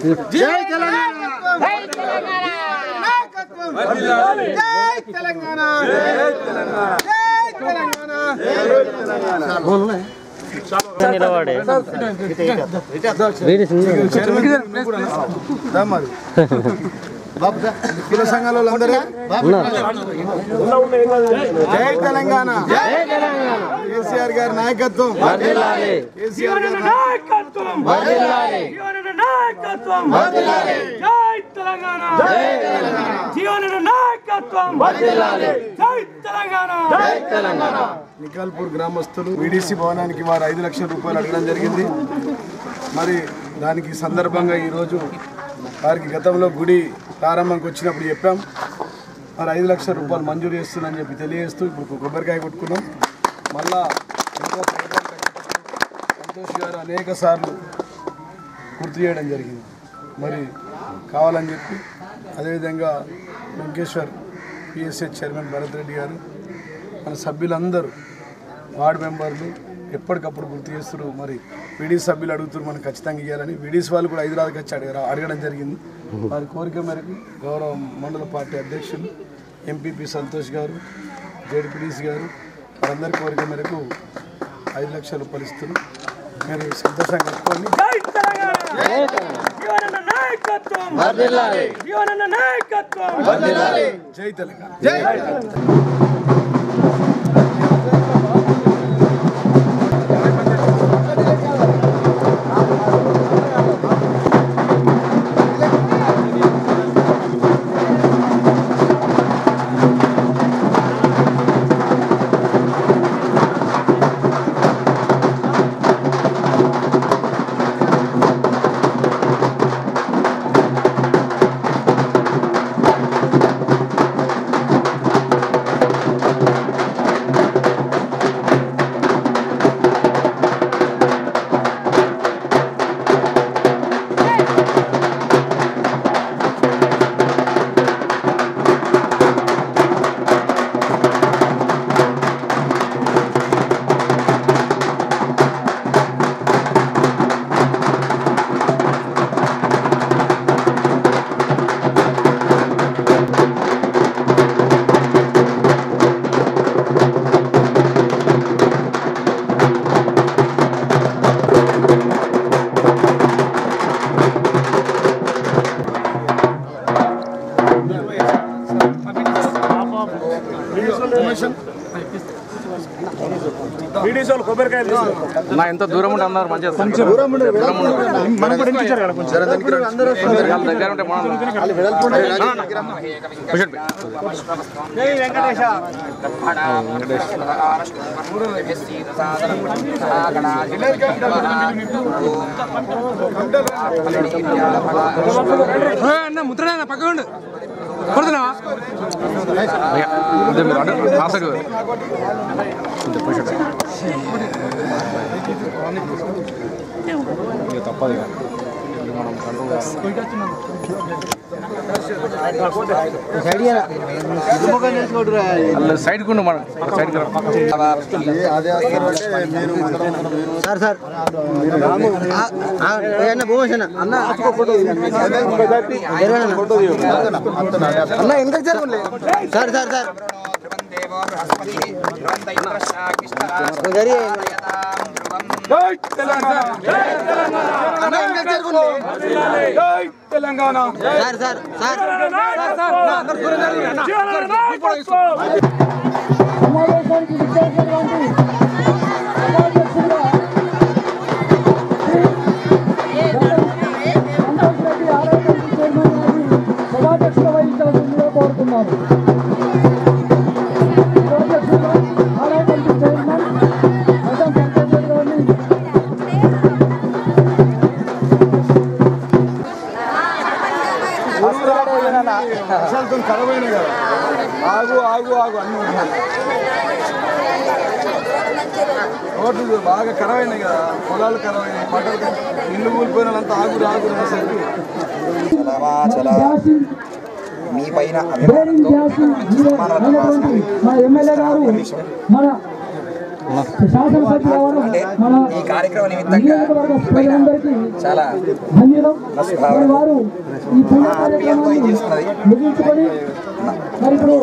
జై తెలంగాణ జై తెలంగాణ నాయకత్వం జై తెలంగాణ జై తెలంగాణ జై తెలంగాణ నిలబడే కుల సంఘాల వాళ్ళందరూ జై తెలంగాణ జై తెలంగాణ కేసీఆర్ గారి నాయకత్వం కేసీఆర్ గారి నాయకత్వం జీవన నాయకత్వం జై తెలంగాణ జీవన నాయకత్వం జై తెలంగాణ నికాల్పూర్ గ్రామస్తులు విడిసి భవనానికి వారు ఐదు లక్షల రూపాయలు అడగడం జరిగింది మరి దానికి సందర్భంగా ఈరోజు వారికి గతంలో గుడి ప్రారంభంకి వచ్చినప్పుడు చెప్పాం మరి ఐదు లక్షల రూపాయలు మంజూరు చేస్తుందని చెప్పి తెలియజేస్తూ ఇప్పుడు కొబ్బరికాయ కొట్టుకున్నాం మళ్ళా ఇంకా ప్రోగ్రాం కట్టేటప్పుడు సంతోష్ గారు అనేక సార్లు గుర్తు చేయడం జరిగింది మరి కావాలని చెప్పి అదేవిధంగా వెంకటేశ్వర్ పిఎస్హెచ్ చైర్మన్ భరత్ రెడ్డి గారు మన సభ్యులందరూ వార్డు మెంబర్లు ఎప్పటికప్పుడు గుర్తు చేస్తారు మరి విడీస్ సభ్యులు అడుగుతారు మనం ఖచ్చితంగా ఇవ్వాలని విడీస్ వాళ్ళు కూడా హైదరాబాద్కి వచ్చి అడగ అడగడం జరిగింది వారి కోరిక మేరకు గౌరవ మండల పార్టీ అధ్యక్షులు ఎంపీపీ సంతోష్ గారు జేడిపిడిసి గారు వారందరి కోరిక మేరకు ఐదు లక్షల రూపాయలు ఇస్తున్నారు మీరు సంతోషంగా కట్టుకోండి జై తెలంగాణ జీవన నాయకత్వం జీవన నాయకత్వం జై తెలంగాణ జై నా ఎంత దూరం ఉంటే అన్నారు మంచిగా దగ్గర ఉంటే ముద్ర పక్కకుండా కొడుతున్నావా అంతే మీరు అంటే కాసకు తప్పదు ఇక మనం కంట్రోల్ అలా సైడ్ కుండు మనం సైడ్ సార్ సార్ అన్న భూమేశన్న అన్న అన్న ఎంత జరగలే సార్ సార్ సార్ గరి అన్న ఎంత జరగలే తెలంగాణ సార్ సార్ సార్ జీవన నాయకత్వం సమావేశానికి విచ్చేసినటువంటి సభాధ్యక్షులుగా సంతోష్ రెడ్డి ఆలయ కమిటీ చైర్మన్ గారిని సభాధ్యక్షులు వహించాల్సిందిగా కోరుతున్నాను సభాధ్యక్షులుగా ఆలయ కమిటీ చైర్మన్ ప్రజా సంతోష్ రెడ్డి గారిని వర్షాలతో ఖరాబ్ అయినాయి కదా ఆగు ఆగు ఆగు అన్ని ఉన్నాయి. రోడ్లు బాగా ఖరాబ్ అయినాయి కదా పొలాలు ఖరాబ్ అయినాయి పంటలు ఖరాబ్ ఇల్లు కూలిపోయిన వాళ్ళంతా ఆగురు ఆగురు అనేసరికి జాసిం మీ పైన బేరింగ్ జాసిం అయినటువంటి మా ఎమ్మెల్యే గారు మన శాసనసభ్యులు అవడం మన ఈ కార్యక్రమ నిమిత్తంగా నియోజకవర్గ ప్రజలందరికీ చాలా ధన్యులం మరి వారు ఈ పూజ కార్యక్రమాన్ని ముగించుకొని మరి ఇప్పుడు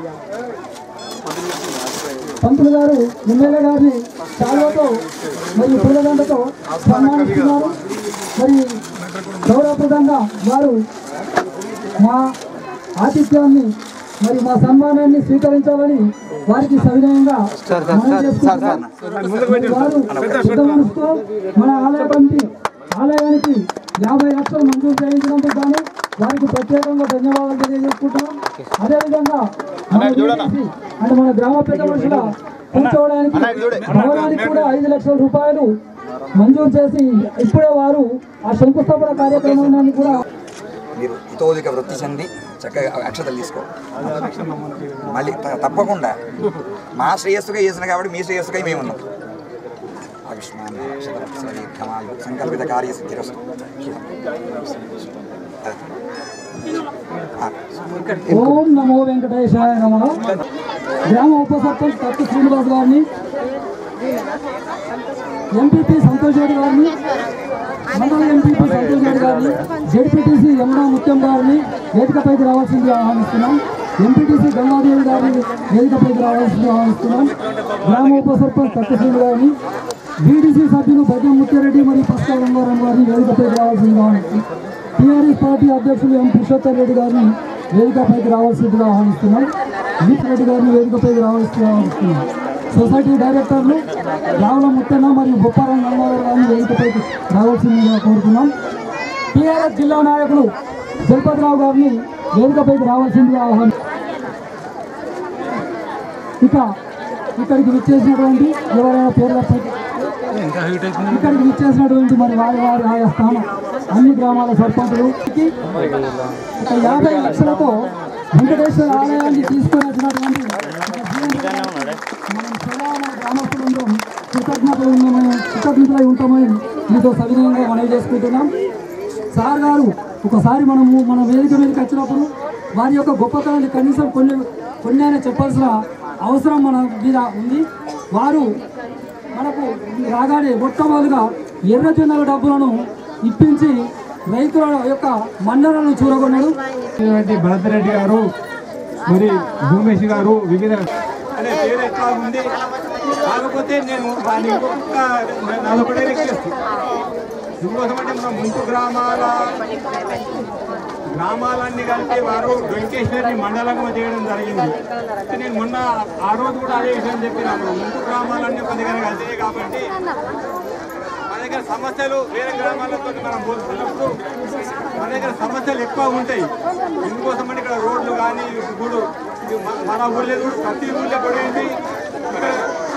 పంతులు గారు ఎమ్మెల్యే గారిని చాలువతో మరియు పూలదండతో సన్మానిస్తున్నారు మరి గౌరవప్రదంగా వారు మా ఆతిథ్యాన్ని మరి మా సన్మానాన్ని స్వీకరించాలని వారికి సవినయంగా మనం చేసుకుంటున్నాం మరి వారు పెద్ద మనసుతో మన ఆలయ కమిటీ ఆలయానికి యాభై లక్షలు మంజూరు చేయించినందుకు గాను వారికి ప్రత్యేకంగా ధన్యవాదాలు తెలియజేసుకుంటున్నాం అదేవిధంగా మన VDC అంటే మన గ్రామ పెద్ద మనుషుల కూర్చోవడానికి భవనానికి కూడా ఐదు లక్షల రూపాయలు మంజూరు చేసి ఇప్పుడే వారు ఆ శంకుస్థాపన కార్యక్రమాన్ని కూడా మీరు ఇతోదిక వృత్తి చెంది చక్కగా అక్షతలు తీసుకో మళ్ళీ త- తప్పకుండా మా శ్రేయస్సుగా చేసిన కాబట్టి మీ శ్రేయస్సుగా మేము ఉన్నాం ఆయుష్మాన్ అక్షతరక్షరీ కమాలు సంకల్పిత కార్య సిద్ధిరస్తు ఓం నమో వెంకటేశాయ నమ గ్రామ ఉప సర్పంచ్ తత్తు శ్రీనివాస్ గారిని ఎంపీపీ సంతోష్ రెడ్డి గారిని మండల ఎంపీపీ సంతోష్ రెడ్డి గారిని జెడ్పీటీసీ యమునా ముత్యం గారిని వేదికపైకి రావాల్సింది ఆహ్వానిస్తున్నాం ఎంపీటీసీ గంగాదేవి గారిని వేదికపైకి రావాల్సింది ఆహ్వానిస్తున్నాం గ్రామ ఉప సర్పంచ్ తత్తు శ్రీను గారిని బీడీసీ సభ్యులు భద్రం ముత్యారెడ్డి మరియు పస్కా గంగారాం గారిని వేదికపైకి రావాల్సిందిగా ఆహ్వానిస్తున్నాం టీఆర్ఎస్ పార్టీ అధ్యక్షులు ఎం పురుషోత్తర్ రెడ్డి గారిని వేదికపైకి రావాల్సిందిగా ఆహ్వానిస్తున్నాం దీప్ రెడ్డి గారిని వేదికపైకి రావాల్సిందిగా ఆహ్వానిస్తున్నాం సొసైటీ డైరెక్టర్లు రావుల ముత్తన్న మరియు బొప్పారం గంగాధర్ గారిని వేదికపైకి రావాల్సిందిగా కోరుతున్నాం టీఆర్ఎస్ జిల్లా నాయకులు జగపతిరావు గారిని వేదికపైకి రావాల్సిందిగా ఆహ్వాని ఇక ఇక్కడికి విచ్చేసినటువంటి ఎవరైనా పేర్ల ఇక్కడికి విచ్చేసినటువంటి మరి వారి వారి ఆయా స్థానం అన్ని గ్రామాల సర్పంచులు ఒక యాభై లక్షలతో వెంకటేశ్వర ఆలయాన్ని తీసుకొని వచ్చినటువంటి ఒక మనం సదా మన గ్రామస్తులందరం కృతజ్ఞతలు ఉన్నామని కృతజ్ఞతలై ఉంటామని మీతో సవినయంగా మనవి చేసుకుంటున్నాం సార్ గారు ఒకసారి మనము మన వేదిక మీదకి వచ్చినప్పుడు వారి యొక్క గొప్పతనాన్ని కనీసం కొన్ని కొన్ని అయినా చెప్పాల్సిన అవసరం మన మీద ఉంది వారు మనకు రాగానే మొట్టమొదటిగా ఎర్రజొన్నల డబ్బులను ఇప్పించి రైతుల యొక్క మన్నలను చూరగొన్నాడు శ్రీమతి భరతరెడ్డి గారు మరి భూమేష్ గారు వివిధ అనే పేరు ఎట్లా ఉంది కాకపోతే నేను దాని ఇంకొక నాదొకటే రిక్వెస్ట్ ఇంకోసం అంటే మన ముంపు గ్రామాల గ్రామాలన్నీ కలిపి వారు వెంకటేశ్వరిని మండలంగా చేయడం జరిగింది అయితే నేను మొన్న ఆ రోజు కూడా అదే విషయం చెప్పినాను ముంపు గ్రామాలన్నీ ఒక దగ్గర కలిసాయి కాబట్టి మన దగ్గర సమస్యలు వేరే గ్రామాలతో మనం పోల్చుకున్నప్పుడు మన దగ్గర సమస్యలు ఎక్కువ ఉంటాయి ఇందుకోసం అంటే ఇక్కడ రోడ్లు కానీ ఇప్పుడు ఇది మన- మన ఊళ్ళో కూడా ప్రతి ఊళ్ళో పడేది ఇక్కడ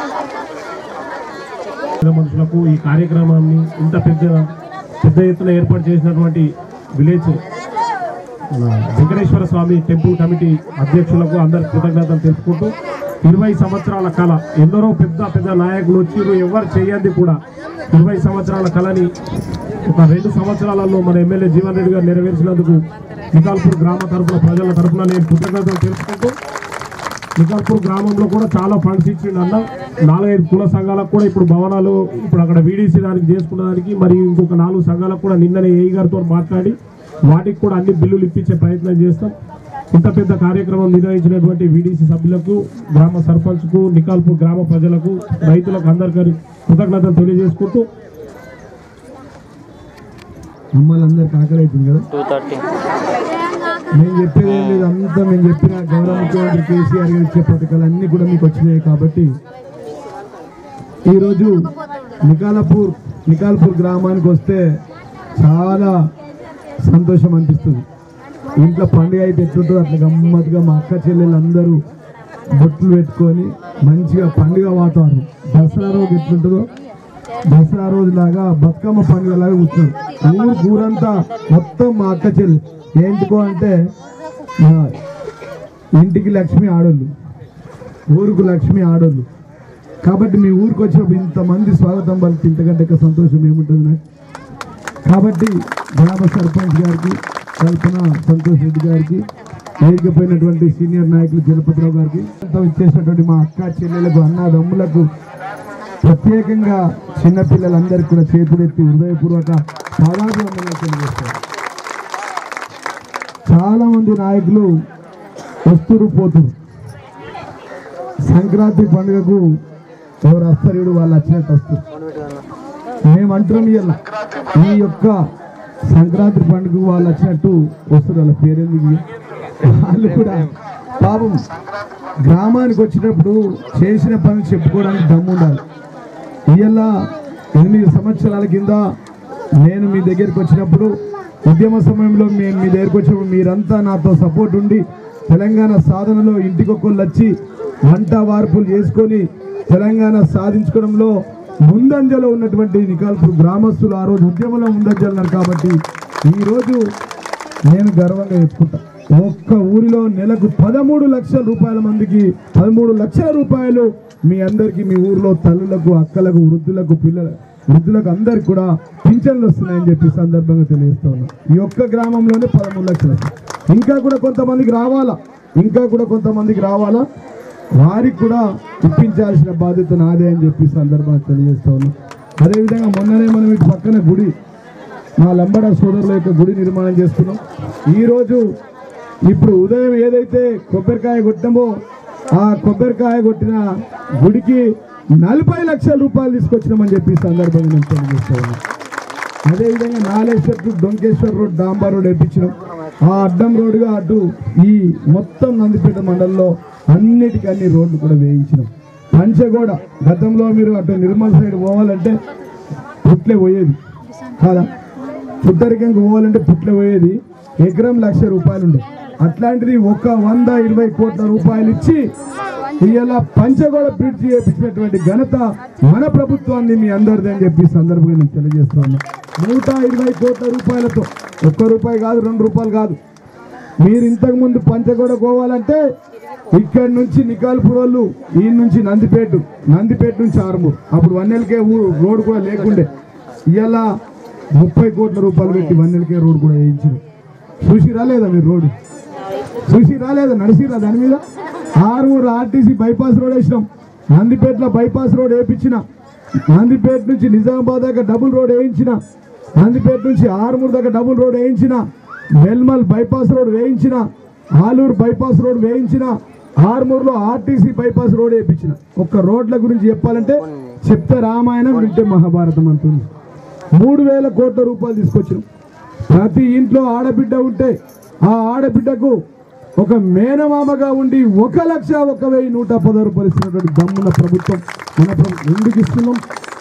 పేద మనుషులకు ఈ కార్యక్రమాన్ని ఇంత పెద్ద పెద్ద ఎత్తున ఏర్పాటు చేసినటువంటి విలేజ్ మన వెంకటేశ్వర స్వామి టెంపుల్ కమిటీ అధ్యక్షులకు అందరి కృతజ్ఞతలు తెలుపుకుంటూ ఇరవై సంవత్సరాల కళ ఎందరో పెద్ద పెద్ద నాయకులు వచ్చిర్రు ఎవరు చేయంది కూడా ఇరవై సంవత్సరాల కళని ఒక రెండు సంవత్సరాలలో మన ఎమ్మెల్యే జీవన్ రెడ్డి గారు నెరవేర్చినందుకు నికాల్పూర్ గ్రామ తరఫున ప్రజల తరఫున నేను కృతజ్ఞతలు తెలుపుకుంటూ నిజాంపూర్ గ్రామంలో కూడా చాలా ఫండ్స్ ఇచ్చిండు అన్న నాలుగైదు కుల సంఘాలకు కూడా ఇప్పుడు భవనాలు ఇప్పుడు అక్కడ వీడీసీ దానికి చేసుకున్న దానికి మరి ఇంకొక నాలుగు సంఘాలకు కూడా నిన్ననే ఏఈ గారితో మాట్లాడి వాటికి కూడా అన్ని బిల్లులు ఇప్పించే ప్రయత్నం చేస్తాం ఇంత పెద్ద కార్యక్రమం నిర్వహించినటువంటి వీడీసీ సభ్యులకు గ్రామ సర్పంచ్కు నికాల్పూర్ గ్రామ ప్రజలకు రైతులకు అందరికీ కృతజ్ఞతలు తెలియజేసుకుంటూ మమ్మల్ని అందరికి ఆకలి అవుతుంది కదా మేము చెప్పేది ఏం లేదు అంతా మేము చెప్పిన గౌరవ ముఖ్యమంత్రి కేసీఆర్ గారు ఇచ్చే పథకాలు అన్నీ కూడా మీకు వచ్చినాయి కాబట్టి ఈరోజు నికాలపూర్ నికాల్పూర్ గ్రామానికి వస్తే చాలా సంతోషం అనిపిస్తుంది ఇంట్లో పండుగ అయితే ఎట్లుంటుందో అట్లా గమ్మత్తుగా మా అక్క చెల్లెలు అందరూ బొట్లు పెట్టుకొని మంచిగా పండుగ వాతావరణం దసరా రోజు ఎట్లుంటుందో దసరా రోజు లాగా బతుకమ్మ పండుగ లాగా కూర్చున్నాం ఊరు ఊరంతా మొత్తం మా అక్క చెల్లి ఏంటికో అంటే మా ఇంటికి లక్ష్మి ఆడోళ్ళు ఊరుకు లక్ష్మి ఆడోళ్ళు కాబట్టి మీ ఊరికి వచ్చినప్పుడు ఇంతమంది స్వాగతం పలికి ఇంతకంటే ఎక్కువ సంతోషం ఏముంటుంది నాకు కాబట్టి గ్రామ సర్పంచ్ గారికి కల్పన సంతోష్ రెడ్డి గారికి వేదికపోయినటువంటి సీనియర్ నాయకులు జలపతిరావు గారికి అంతా ఇచ్చేసినటువంటి మా అక్క చెల్లెలకు అన్నదమ్ములకు ప్రత్యేకంగా చిన్నపిల్లలందరికీ కూడా చేతులెత్తి హృదయపూర్వక పాదాభివందనాలు తెలియజేస్తారు చాలా మంది నాయకులు వస్తురు పోతురు సంక్రాంతి పండుగకు ఎవరు వస్తారు వాళ్ళు వచ్చినట్టు వస్తారు మేము అంటున్నాం ఇవాళ ఈ యొక్క సంక్రాంతి పండుగ వాళ్ళు వచ్చినట్టు వస్తారు వాళ్ళ పేరెందుకు వాళ్ళు కూడా పాపం గ్రామానికి వచ్చినప్పుడు చేసిన పని చెప్పుకోవడానికి దమ్ము ఉండాలి ఇవాళ ఎనిమిది సంవత్సరాల కింద నేను మీ దగ్గరికి వచ్చినప్పుడు ఉద్యమ సమయంలో మేము మీ దగ్గరికి వచ్చినప్పుడు మీరంతా నాతో సపోర్ట్ ఉండి తెలంగాణ సాధనలో ఇంటికొకళ్ళు వచ్చి వంట వార్పులు చేసుకొని తెలంగాణ సాధించుకోవడంలో ముందంజలో ఉన్నటువంటి నికాల్పూర్ గ్రామస్తులు ఆ రోజు ఉద్యమంలో ముందంజలున్నారు కాబట్టి ఈరోజు నేను గర్వంగా చెప్పుకుంటా ఒక్క ఊరిలో నెలకు పదమూడు లక్షల రూపాయల మందికి పదమూడు లక్షల రూపాయలు మీ అందరికీ మీ ఊర్లో తల్లులకు అక్కలకు వృద్ధులకు పిల్లల వృద్ధులకు అందరికి కూడా పింఛన్లు వస్తున్నాయని చెప్పి సందర్భంగా తెలియజేస్తా ఉన్నాం ఈ ఒక్క గ్రామంలోనే పదమూడు లక్షలు ఇంకా కూడా కొంతమందికి రావాలా ఇంకా కూడా కొంతమందికి రావాలా వారికి కూడా ఇప్పించాల్సిన బాధ్యత నాదే అని చెప్పి సందర్భంగా తెలియజేస్తా ఉన్నాం అదేవిధంగా మొన్ననే మనం ఇటు పక్కన గుడి మా లంబడ సోదరుల యొక్క గుడి నిర్మాణం చేస్తున్నాం ఈరోజు ఇప్పుడు ఉదయం ఏదైతే కొబ్బరికాయ కొట్టామో ఆ కొబ్బరికాయ కొట్టిన గుడికి నలభై లక్షల రూపాయలు తీసుకొచ్చినామని చెప్పి ఈ సందర్భంగా నేను తెలియజేస్తా ఉన్నాను అదేవిధంగా నాలేశ్వర్ టు డొంకేశ్వర్ రోడ్ డాంబర్ రోడ్ వేయించినాం ఆ అడ్డం రోడ్డుగా అటు ఈ మొత్తం నందిపేట మండలంలో అన్నిటికీ అన్ని రోడ్లు కూడా వేయించినాం పంచగోడ గతంలో మీరు అటు నిర్మల్ సైడ్ పోవాలంటే పుట్లే పోయేది కాదా పుట్టరికంగా పోవాలంటే పుట్లే పోయేది ఎకరం లక్ష రూపాయలు ఉండే అట్లాంటిది ఒక వంద ఇరవై కోట్ల రూపాయలు ఇచ్చి ఇవాళ పంచగోడ బ్రిడ్జ్ చేయించినటువంటి ఘనత మన ప్రభుత్వాన్ని మీ అందరిది అని చెప్పి ఈ సందర్భంగా నేను తెలియజేస్తున్నాను నూట ఇరవై కోట్ల రూపాయలతో ఒక్క రూపాయి కాదు రెండు రూపాయలు కాదు మీరు ఇంతకు ముందు పంచగోడ పోవాలంటే ఇక్కడి నుంచి నికాల్పూర్ వాళ్ళు ఈ నుంచి నందిపేట నందిపేట నుంచి ఆరుమూరు అప్పుడు వన్నెలకే ఊరు రోడ్ కూడా లేకుండే ఇవాళ ముప్పై కోట్ల రూపాయలు పెట్టి వన్నెలకే రోడ్ కూడా వేయించారు చూసి రాలేదా మీరు రోడ్డు చూసి రాలేదా నడిచిరా దాని మీద ఆరుమూరు ఆర్టీసీ బైపాస్ రోడ్ వేసినాం నందిపేటలో బైపాస్ రోడ్ వేయించిన నందిపేట నుంచి నిజామాబాద్ దాకా డబుల్ రోడ్ వేయించిన నందిపేట నుంచి ఆరుమూరు దాకా డబుల్ రోడ్ వేయించిన వెల్మల్ బైపాస్ రోడ్ వేయించిన ఆలూరు బైపాస్ రోడ్ వేయించిన ఆరుమూరులో ఆర్టీసీ బైపాస్ రోడ్ వేయించిన ఒక్క రోడ్ల గురించి చెప్పాలంటే చెప్తే రామాయణం వింటే మహాభారతం అంటుంది మూడు వేల కోట్ల రూపాయలు తీసుకొచ్చినాం ప్రతి ఇంట్లో ఆడబిడ్డ ఉంటే ఆ ఆడబిడ్డకు ఒక మేనమామగా ఉండి ఒక లక్ష ఒక వెయ్యి నూట పదహారు రూపాయలు ఇస్తున్నటువంటి దమ్మున్న ప్రభుత్వం మన ప్రభుత్వం ఎందుకు ఇస్తున్నాం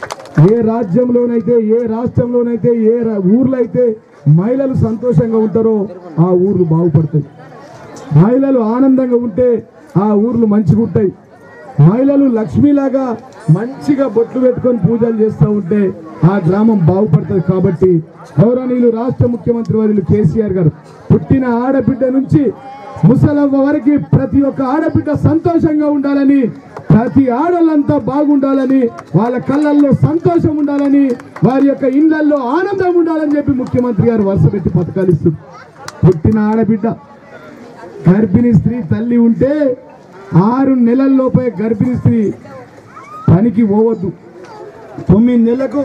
ఏ రాజ్యంలోనైతే ఏ రాష్ట్రంలోనైతే ఏ రా- ఊర్లో అయితే మహిళలు సంతోషంగా ఉంటారో ఆ ఊర్లు బాగుపడతాయి మహిళలు ఆనందంగా ఉంటే ఆ ఊర్లు మంచిగా ఉంటాయి మహిళలు లక్ష్మిలాగా మంచిగా బొట్లు పెట్టుకొని పూజలు చేస్తూ ఉంటే ఆ గ్రామం బాగుపడుతుంది కాబట్టి గౌరవనీయులు రాష్ట్ర ముఖ్యమంత్రి వర్యులు కేసీఆర్ గారు పుట్టిన ఆడబిడ్డ నుంచి ముసలవ్వ వరకు ప్రతి ఒక్క ఆడబిడ్డ సంతోషంగా ఉండాలని ప్రతి ఆడలంతా బాగుండాలని వాళ్ళ కళ్ళల్లో సంతోషం ఉండాలని వారి యొక్క ఇళ్లలో ఆనందం ఉండాలని చెప్పి ముఖ్యమంత్రి గారు వరుస పెట్టి పథకాలు ఇస్తుంది పుట్టిన ఆడబిడ్డ గర్భిణీ స్త్రీ తల్లి ఉంటే ఆరు నెలల్లోపే గర్భిణీ స్త్రీ పనికి పోవద్దు తొమ్మిది నెలలకు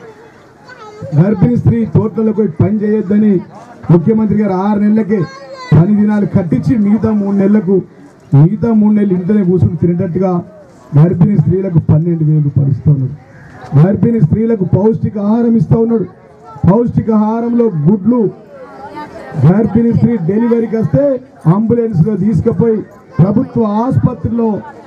గర్భిణీ స్త్రీ తోటలకు పోయి పని చేయొద్దని ముఖ్యమంత్రి గారు ఆరు నెలలకే పని దినాలు కట్టించి మిగతా మూడు నెలలకు మిగతా మూడు నెలలు ఇంట్లోనే కూర్చుని తినేటట్టుగా గర్భిణీ స్త్రీలకు పన్నెండు వేలు రూపాయలు ఇస్తూ ఉన్నాడు గర్భిణీ స్త్రీలకు పౌష్టిక ఆహారం ఇస్తూ ఉన్నాడు పౌష్టిక ఆహారంలో గుడ్లు గర్భిణీ స్త్రీ డెలివరీకి వస్తే అంబులెన్స్ లో తీసుకుపోయి ప్రభుత్వ ఆసుపత్రిలో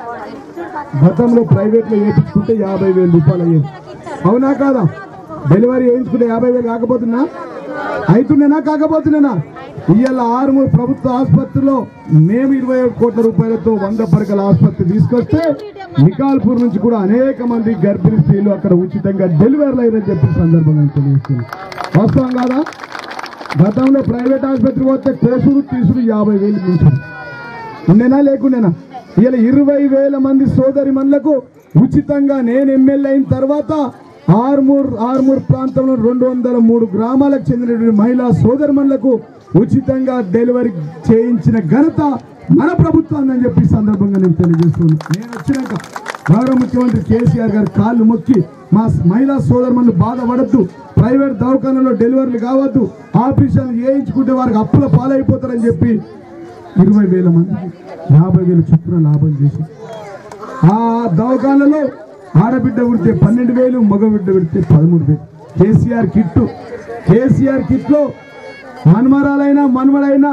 గతంలో ప్రైవేట్ లో చేయించుకుంటే యాభై వేల రూపాయలు అయ్యేది అవునా కాదా డెలివరీ చేయించుకుంటే యాభై వేలు కాకపోతున్నా అవుతుండేనా కాకపోతున్నానా ఇవాళ ఆరుమూరు ప్రభుత్వ ఆసుపత్రిలో మేము ఇరవై ఒక కోట్ల రూపాయలతో వంద పడకల ఆసుపత్రి తీసుకొస్తే నికాల్పూర్ నుంచి కూడా అనేక మంది గర్భిణీ స్త్రీలు అక్కడ ఉచితంగా డెలివరీలు అయ్యారని చెప్పి సందర్భంగా తెలియజేస్తుంది వాస్తవం కాదా గతంలో ప్రైవేట్ ఆసుపత్రి పోతే కోసుడు తీసుడు యాభై వేలు మించుడు ఉండేనా లేకుండేనా ఇలా ఇరవై వేల మంది సోదరి మనులకు ఉచితంగా నేను ఎమ్మెల్యే అయిన తర్వాత ఆర్మూర్ ఆర్మూర్ ప్రాంతంలో రెండు వందల మూడు గ్రామాలకు చెందినటువంటి మహిళా సోదరిమణులకు ఉచితంగా డెలివరీ చేయించిన ఘనత మన ప్రభుత్వాన్ని అని చెప్పి ఈ సందర్భంగా నేను తెలియజేస్తున్నాను నేను వచ్చినాక గౌరవ ముఖ్యమంత్రి కేసీఆర్ గారు కాళ్ళు మొక్కి మా మహిళా సోదరులను బాధపడద్దు ప్రైవేట్ దవాఖానలో డెలివరీలు కావద్దు ఆపరేషన్లు చేయించుకుంటే వారికి అప్పుల పాలైపోతారని చెప్పి ఇరవై వేల మందికి యాభై వేల చొప్పున లాభం చేసి ఆ దవాఖానలో ఆడబిడ్డ ఉడితే పన్నెండు వేలు మగబిడ్డ ఉడితే పదమూడు వేలు కేసీఆర్ కిట్టు కేసీఆర్ కిట్లో మన్మరాలైనా మన్మడైనా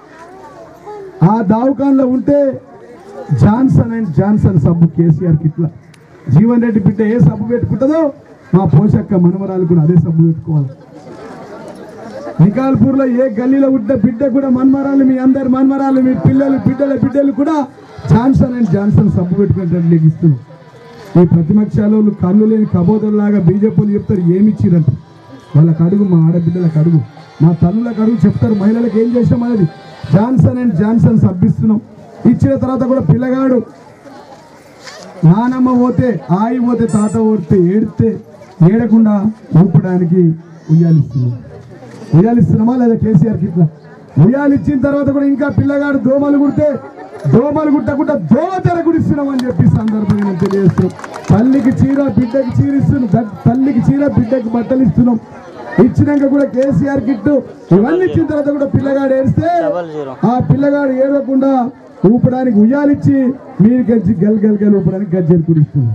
ఆ దావకాన్లో ఉంటే జాన్సన్ అండ్ జాన్సన్ సబ్బు కేసీఆర్ కిట్ల జీవన్ రెడ్డి బిడ్డ ఏ సబ్బు పెట్టుకుంటుందో మా పోషక్క మనమరాలు కూడా అదే సబ్బు పెట్టుకోవాలి నికాల్పూర్ లో ఏ గల్లీలో ఉంటే బిడ్డ కూడా మన్మరాలు మీ అందరి మన్మరాలు మీ పిల్లలు బిడ్డల బిడ్డలు కూడా జాన్సన్ అండ్ జాన్సన్ సబ్బు పెట్టుకునేటట్టు నీకు ఇస్తున్నాం ఈ ప్రతిపక్షాలు కళ్ళు లేని కబోదల్లాగా బీజేపీలు చెప్తారు ఏమి ఇచ్చిరంట వాళ్ళకి అడుగు మా ఆడబిడ్డలకు అడుగు మా తల్లులకు అడుగు చెప్తారు మహిళలకు ఏం చేసాం అనేది జాన్సన్ అండ్ జాన్సన్ సబ్బిస్తున్నాం ఇచ్చిన తర్వాత కూడా పిల్లగాడు నానమ్మ పోతే ఆయి పోతే తాత పోతే ఏడితే ఏడకుండా ఊపడానికి ఉయ్యాలిస్తున్నాం ఉయ్యాలిస్తున్నామా లేదా కేసీఆర్ కిట్లా ఉయ్యాలు ఇచ్చిన తర్వాత కూడా ఇంకా పిల్లగాడు దోమలు కుడితే దోమలు కుట్టకుండా దోమ తెర కుడిస్తున్నాం అని చెప్పి సందర్భంగా నేను తెలియజేస్తున్నాం తల్లికి చీర బిడ్డకి చీర ఇస్తున్నాం దట్- తల్లికి చీర బిడ్డకి బట్టలు ఇస్తున్నాం ఇచ్చినాక కూడా కేసీఆర్ కిట్టు ఇవన్నీ ఇచ్చిన తర్వాత కూడా పిల్లగాడు ఏడిస్తే ఆ పిల్లగాడు ఏడవకుండా ఊపడానికి ఉయ్యాలిచ్చి మీరు గజ్జి గల్ గల్ గల్ ఊపడానికి గజ్జలు కుడిస్తున్నాం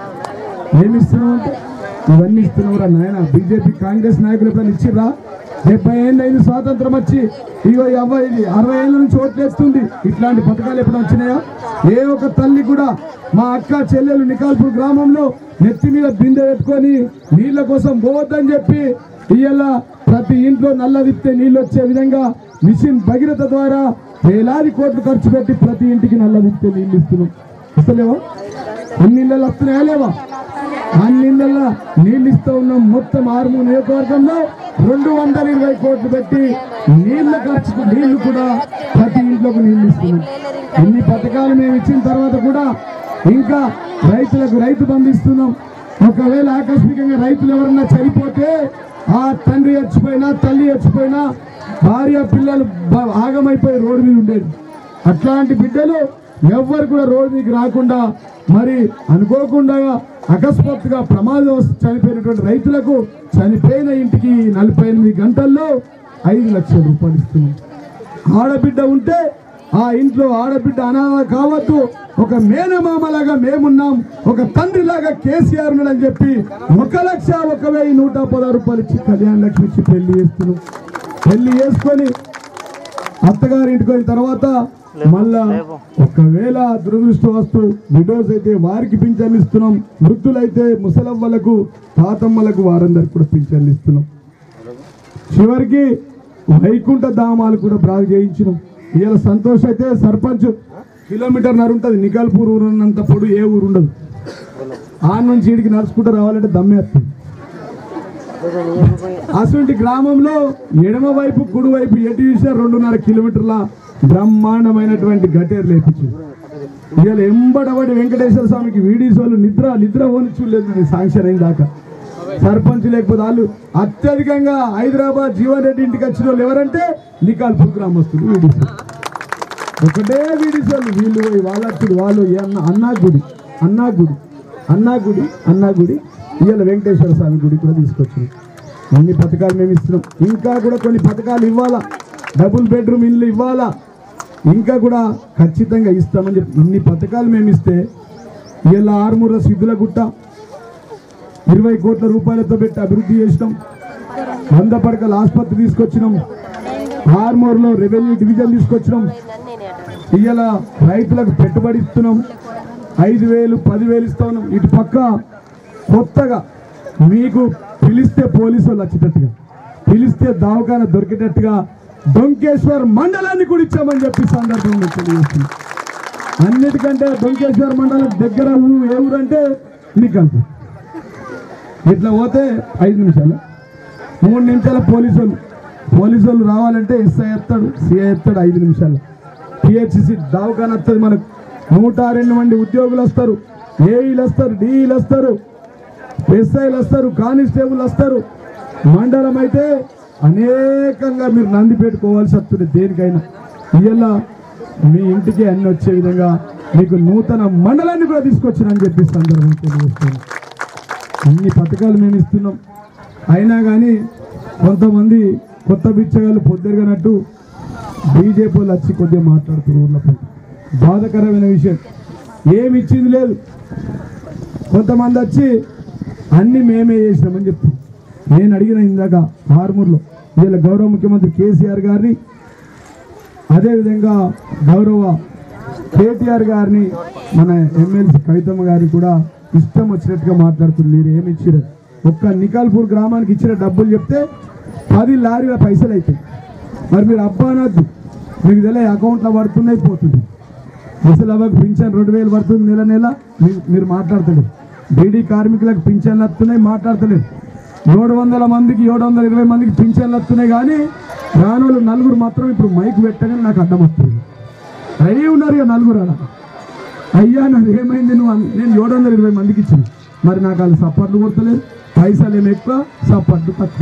ఏమి ఇస్తున్నావు అంటే ఇవన్నీ ఇస్తున్నావురా నాయన బీజేపీ కాంగ్రెస్ నాయకులు ఎప్పుడైనా ఇచ్చిర్రా డెబ్బై ఏళ్ళు అయింది స్వాతంత్రం వచ్చి ఇగో అవ్వ ఇది అరవై ఏళ్ళ నుంచి ఓట్లేస్తుంది ఇట్లాంటి పథకాలు ఎప్పుడు వచ్చినాయా ఏ ఒక్క తల్లి కూడా మా అక్క చెల్లెలు నికాల్పూర్ గ్రామంలో నెత్తి మీద బిందె పెట్టుకొని నీళ్ళ కోసం పోవద్దని చెప్పి ఇవాళ ప్రతి ఇంట్లో నల్ల విత్తే నీళ్ళు వచ్చే విధంగా మిషన్ భగీరథ ద్వారా వేలాది కోట్లు ఖర్చు పెట్టి ప్రతి ఇంటికి నల్ల విత్తే నీళ్ళు ఇస్తున్నాం ఇస్తలేవా అన్ని ఇళ్ళలో వస్తున్నాయా లేవా అన్ని ఇళ్ళల్లో నీళ్ళు ఇస్తూ ఉన్నాం మొత్తం ఆరుమూరు నియోజకవర్గంలో రెండు వందల ఇరవై కోట్లు పెట్టి నీళ్ళ ఖర్చుకు నీళ్లు కూడా ప్రతి ఇంట్లోకి నీళ్లు ఇస్తున్నాం ఇన్ని పథకాలు మేము ఇచ్చిన తర్వాత కూడా ఇంకా రైతులకు రైతు బంధు ఇస్తున్నాం ఒకవేళ ఆకస్మికంగా రైతులు ఎవరన్నా చనిపోతే ఆ తండ్రి చచ్చిపోయినా తల్లి చచ్చిపోయినా భార్య పిల్లలు బ- ఆగమైపోయి రోడ్డు మీద ఉండేది అట్లాంటి బిడ్డలు ఎవ్వరు కూడా రోడ్డు మీకు రాకుండా మరి అనుకోకుండా అకస్మాత్తుగా ప్రమాదం వస్తే చనిపోయినటువంటి రైతులకు చనిపోయిన ఇంటికి నలభై ఎనిమిది గంటల్లో ఐదు లక్షల రూపాయలు ఇస్తున్నాం ఆడబిడ్డ ఉంటే ఆ ఇంట్లో ఆడబిడ్డ అనాథ కావద్దు ఒక మేనమామలాగా మేమున్నాం ఒక తండ్రిలాగా కేసీఆర్ ఉన్నాడని చెప్పి ఒక లక్ష ఒక వెయ్యి నూట పదహారు రూపాయలు ఇచ్చి కళ్యాణ లక్ష్మి ఇచ్చి పెళ్లి చేస్తున్నాం పెళ్లి చేసుకొని అత్తగారింటికి వెళ్ళిన తర్వాత మళ్ళా ఒకవేళ దురదృష్టవస్తు విడోస్ అయితే వారికి పింఛన్లు ఇస్తున్నాం వృద్ధులైతే ముసలవ్వలకు తాతమ్మలకు వారందరికి కూడా పింఛన్లు ఇస్తున్నాం చివరికి వైకుంఠ ధామాలు కూడా బాగా చేయించినాం ఇవాళ సంతోష్ అయితే సర్పంచ్ కిలోమీటర్ నర ఉంటుంది నికాల్పూర్ ఊరు ఉన్నంత పొడు ఏ ఊరు ఉండదు ఆ నుంచి ఈడికి నడుచుకుంటూ రావాలంటే దమ్మేస్తుంది అటువంటి గ్రామంలో ఎడమ వైపు కుడి వైపు ఎటు చూసినా రెండున్నర కిలోమీటర్ల బ్రహ్మాండమైనటువంటి గటేరు లేపించింది ఇవాళ ఎంబడబడి వెంకటేశ్వర స్వామికి వీడియోస్ వాళ్ళు నిద్ర నిద్ర ఓని చూడలేదు శాంక్షన్ అయిన దాకా సర్పంచ్ లేకపోతే వాళ్ళు అత్యధికంగా హైదరాబాద్ జీవన్ రెడ్డి ఇంటికి వచ్చిన వాళ్ళు ఎవరంటే నికాల్పూర్ గ్రామస్తులు వీడియోస్ ఒకటే వీడియోస్ వాళ్ళు వీళ్ళు పోయి వాళ్ళచ్చుడు వాళ్ళు ఈ అన్న అన్నా గుడి అన్నా గుడి అన్నా గుడి అన్నా గుడి ఇవాళ వెంకటేశ్వర స్వామి గుడి కూడా తీసుకొచ్చినాం అన్ని పథకాలు మేము ఇస్తున్నాం ఇంకా కూడా కొన్ని పథకాలు ఇవ్వాలా డబుల్ బెడ్రూమ్ ఇల్లు ఇవ్వాలా ఇంకా కూడా ఖచ్చితంగా ఇస్తామని చెప్పి ఇన్ని పథకాలు మేము ఇస్తే ఇలా ఆరుమూర సిద్ధుల గుట్ట ఇరవై కోట్ల రూపాయలతో పెట్టి అభివృద్ధి చేసినాం వంద పడకల ఆసుపత్రి తీసుకొచ్చినాం ఆర్మూర్లో రెవెన్యూ డివిజన్ తీసుకొచ్చినాం ఇవాళ రైతులకు పెట్టుబడి ఇస్తున్నాం ఐదు వేలు పదివేలు ఇస్తా ఉన్నాం ఇటు పక్క కొత్తగా మీకు పిలిస్తే పోలీసు వాళ్ళు వచ్చేటట్టుగా పిలిస్తే దవాఖాన దొరికేటట్టుగా డొంకేశ్వర్ మండలాన్ని కూడా ఇచ్చామని చెప్పి సందర్భంగా తెలియజేస్తున్నాం అన్నిటికంటే డొంకేశ్వర్ మండలం దగ్గర ఊరు ఏ ఊరు అంటే నికల్పు ఇట్లా పోతే ఐదు నిమిషాలు మూడు నిమిషాల పోలీసు వాళ్ళు పోలీసు వాళ్ళు రావాలంటే ఎస్ఐ ఎత్తాడు సిఐ ఎత్తాడు ఐదు నిమిషాలు పిహెచ్సి దవాఖాన వస్తుంది మనకు నూట రెండు మంది ఉద్యోగులు వస్తారు ఏఈలు వస్తారు డిఈలు వస్తారు ఎస్ఐలు వస్తారు కానిస్టేబుల్ వస్తారు మండలం అయితే అనేకంగా మీరు నంది పెట్టుకోవాల్సి వస్తుంది దేనికైనా ఇవాళ మీ ఇంటికి అన్ని వచ్చే విధంగా మీకు నూతన మండలాన్ని కూడా తీసుకొచ్చినని చెప్పి సందర్భం తెలియజేస్తాను అన్ని పథకాలు మేము ఇస్తున్నాం అయినా కానీ కొంతమంది కొత్త బిచ్చగాళ్ళు పొద్దురుగానట్టు బీజేపీ వాళ్ళు వచ్చి కొద్దిగా మాట్లాడుతున్నారు ఊళ్ళపై బాధకరమైన విషయం ఏమి ఇచ్చింది లేదు కొంతమంది వచ్చి అన్ని మేమే చేసినామని చెప్పి నేను అడిగిన ఇందాక ఆర్మూర్లో వీళ్ళ గౌరవ ముఖ్యమంత్రి కేసీఆర్ గారిని అదేవిధంగా గౌరవ కేటీఆర్ గారిని మన ఎమ్మెల్సీ కవితమ్మ గారిని కూడా ఇష్టం వచ్చినట్టుగా మాట్లాడుతుంది మీరు ఏమి ఇచ్చారు ఒక్క నికాల్పూర్ గ్రామానికి ఇచ్చిన డబ్బులు చెప్తే పది లారీల పైసలు అవుతాయి మరి మీరు అబ్బా అనొద్దు మీకు తెలియ అకౌంట్లో పడుతున్నాయి పోతుంది అసలు అవ్వకు పింఛన్ రెండు వేలు పడుతుంది నెల నెల మీ- మీరు మాట్లాడతలేరు బీడీ కార్మికులకు పింఛన్లు వస్తున్నాయి మాట్లాడతలేరు ఏడు వందల మందికి ఏడు వందల ఇరవై మందికి పింఛన్లు వస్తున్నాయి కానీ రానోళ్ళు నలుగురు మాత్రం ఇప్పుడు మైక్ పెట్టగానే నాకు అడ్డం వస్తుంది రెడీ ఉన్నారు ఇక నలుగురు అలా అయ్యా నాకు ఏమైంది నువ్వు అన్- నేను ఏడు వందల ఇరవై మందికి ఇచ్చాను మరి నాకు వాళ్ళు సపోర్ట్లు కొడతలేదు పైసలు ఏమి ఎక్కువ సపోర్ట్లు తక్కువ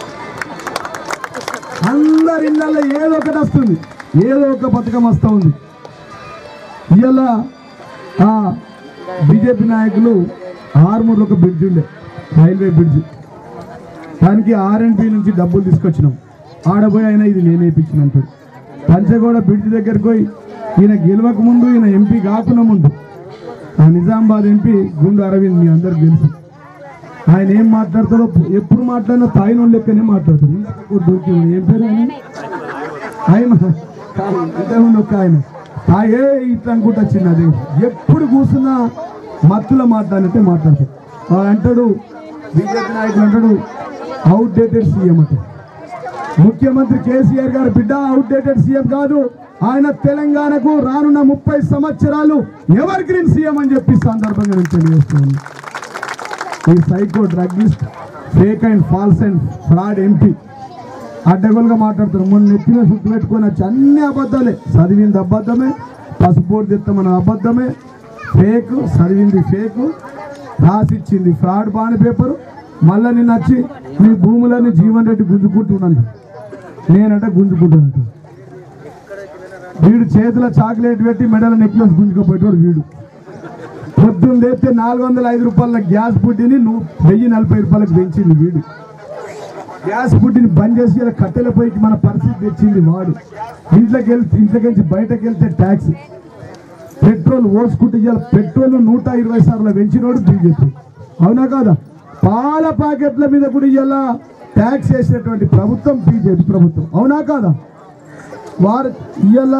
అందరి ఇళ్ళల్లో ఏదో ఒకటి వస్తుంది ఏదో ఒక పథకం వస్తూ ఉంది ఇవాళ ఆ బీజేపీ నాయకులు ఆర్మూర్లో ఒక బ్రిడ్జ్ ఉండే రైల్వే బ్రిడ్జ్ దానికి ఆర్ఎండ్బి నుంచి డబ్బులు తీసుకొచ్చినాం ఆడపోయి ఆయన ఇది నేనే ఇప్పించినట్టు పంచగూడ బ్రిడ్జ్ దగ్గరికి పోయి ఈయన గెలవక ముందు ఈయన ఎంపీ కాకుండా ముందు ఆ నిజామాబాద్ ఎంపీ గుండు అరవింద్ మీ అందరికి తెలుసు ఆయన ఏం మాట్లాడతాడో ఎప్పుడు మాట్లాడినా తాయిన లెక్కనే మాట్లాడతాడు ఇందాక కూడా దొరికింది ఏం పేరు ఆయన ఆయన కాదు, ఇంతకుముందు ఒక ఆయన తాగే ఇట్లా అనుకుంటా వచ్చింది అది ఎప్పుడు కూర్చున్నా మత్తుల మాట్లాడినట్టే మాట్లాడతాడు వాడు అంటాడు బీజేపీ నాయకులు అంటాడు అవుట్ డేటెడ్ సీఎం అంటాడు ముఖ్యమంత్రి కేసీఆర్ గారు బిడ్డ అవుట్ డేటెడ్ సీఎం కాదు ఆయన తెలంగాణకు రానున్న ముప్పై సంవత్సరాలు ఎవర్ గ్రీన్ సీఎం అని చెప్పి ఈ సందర్భంగా నేను తెలియజేస్తున్నాను ఈ psycho druggist fake and false and fraud MP అడ్డగోలుగా మాట్లాడుతారు మొన్న నెత్తిన చుట్టు పెట్టుకొని వచ్చి అన్ని అబద్ధాలే చదివింది అబద్ధమే పసుపోటు తెస్తామన్న అబద్ధమే ఫేక్ చదివింది ఫేక్ రాసిచ్చింది ఫ్రాడ్ బాండ్ పేపరు మళ్ళీ నేను వచ్చి మీ భూములన్నీ జీవన్ రెడ్డి గుంజుకుంటున్నాను నేనంట గుంజుకుంటున్నట్టు వీడు చేతిలో చాక్లెట్ పెట్టి మెడల నెక్లెస్ గుంజుకోపోయేటోడు వీడు పొద్దున్న లేస్తే నాలుగు వందల ఐదు రూపాయల గ్యాస్ పుట్టిని నువ్వు వెయ్యి నలభై రూపాయలకు పెంచింది వీడు గ్యాస్ పుట్టిని బంద్ చేసి ఇలా కట్టెల పైకి మన పరిస్థితి తెచ్చింది వాడు ఇంట్లోకి వెళ్తే ఇంట్లోకి వెళ్ళి బయటకు వెళ్తే ట్యాక్స్ పెట్రోల్ ఓసుకుంటే ఇవాళ పెట్రోల్ నూట ఇరవై సార్లు పెంచినోడు బీజేపీ అవునా కాదా పాల ప్యాకెట్ల మీద కూడా ఇవాళ ట్యాక్స్ వేసినటువంటి ప్రభుత్వం బీజేపీ ప్రభుత్వం అవునా కాదా వారు ఇవాళ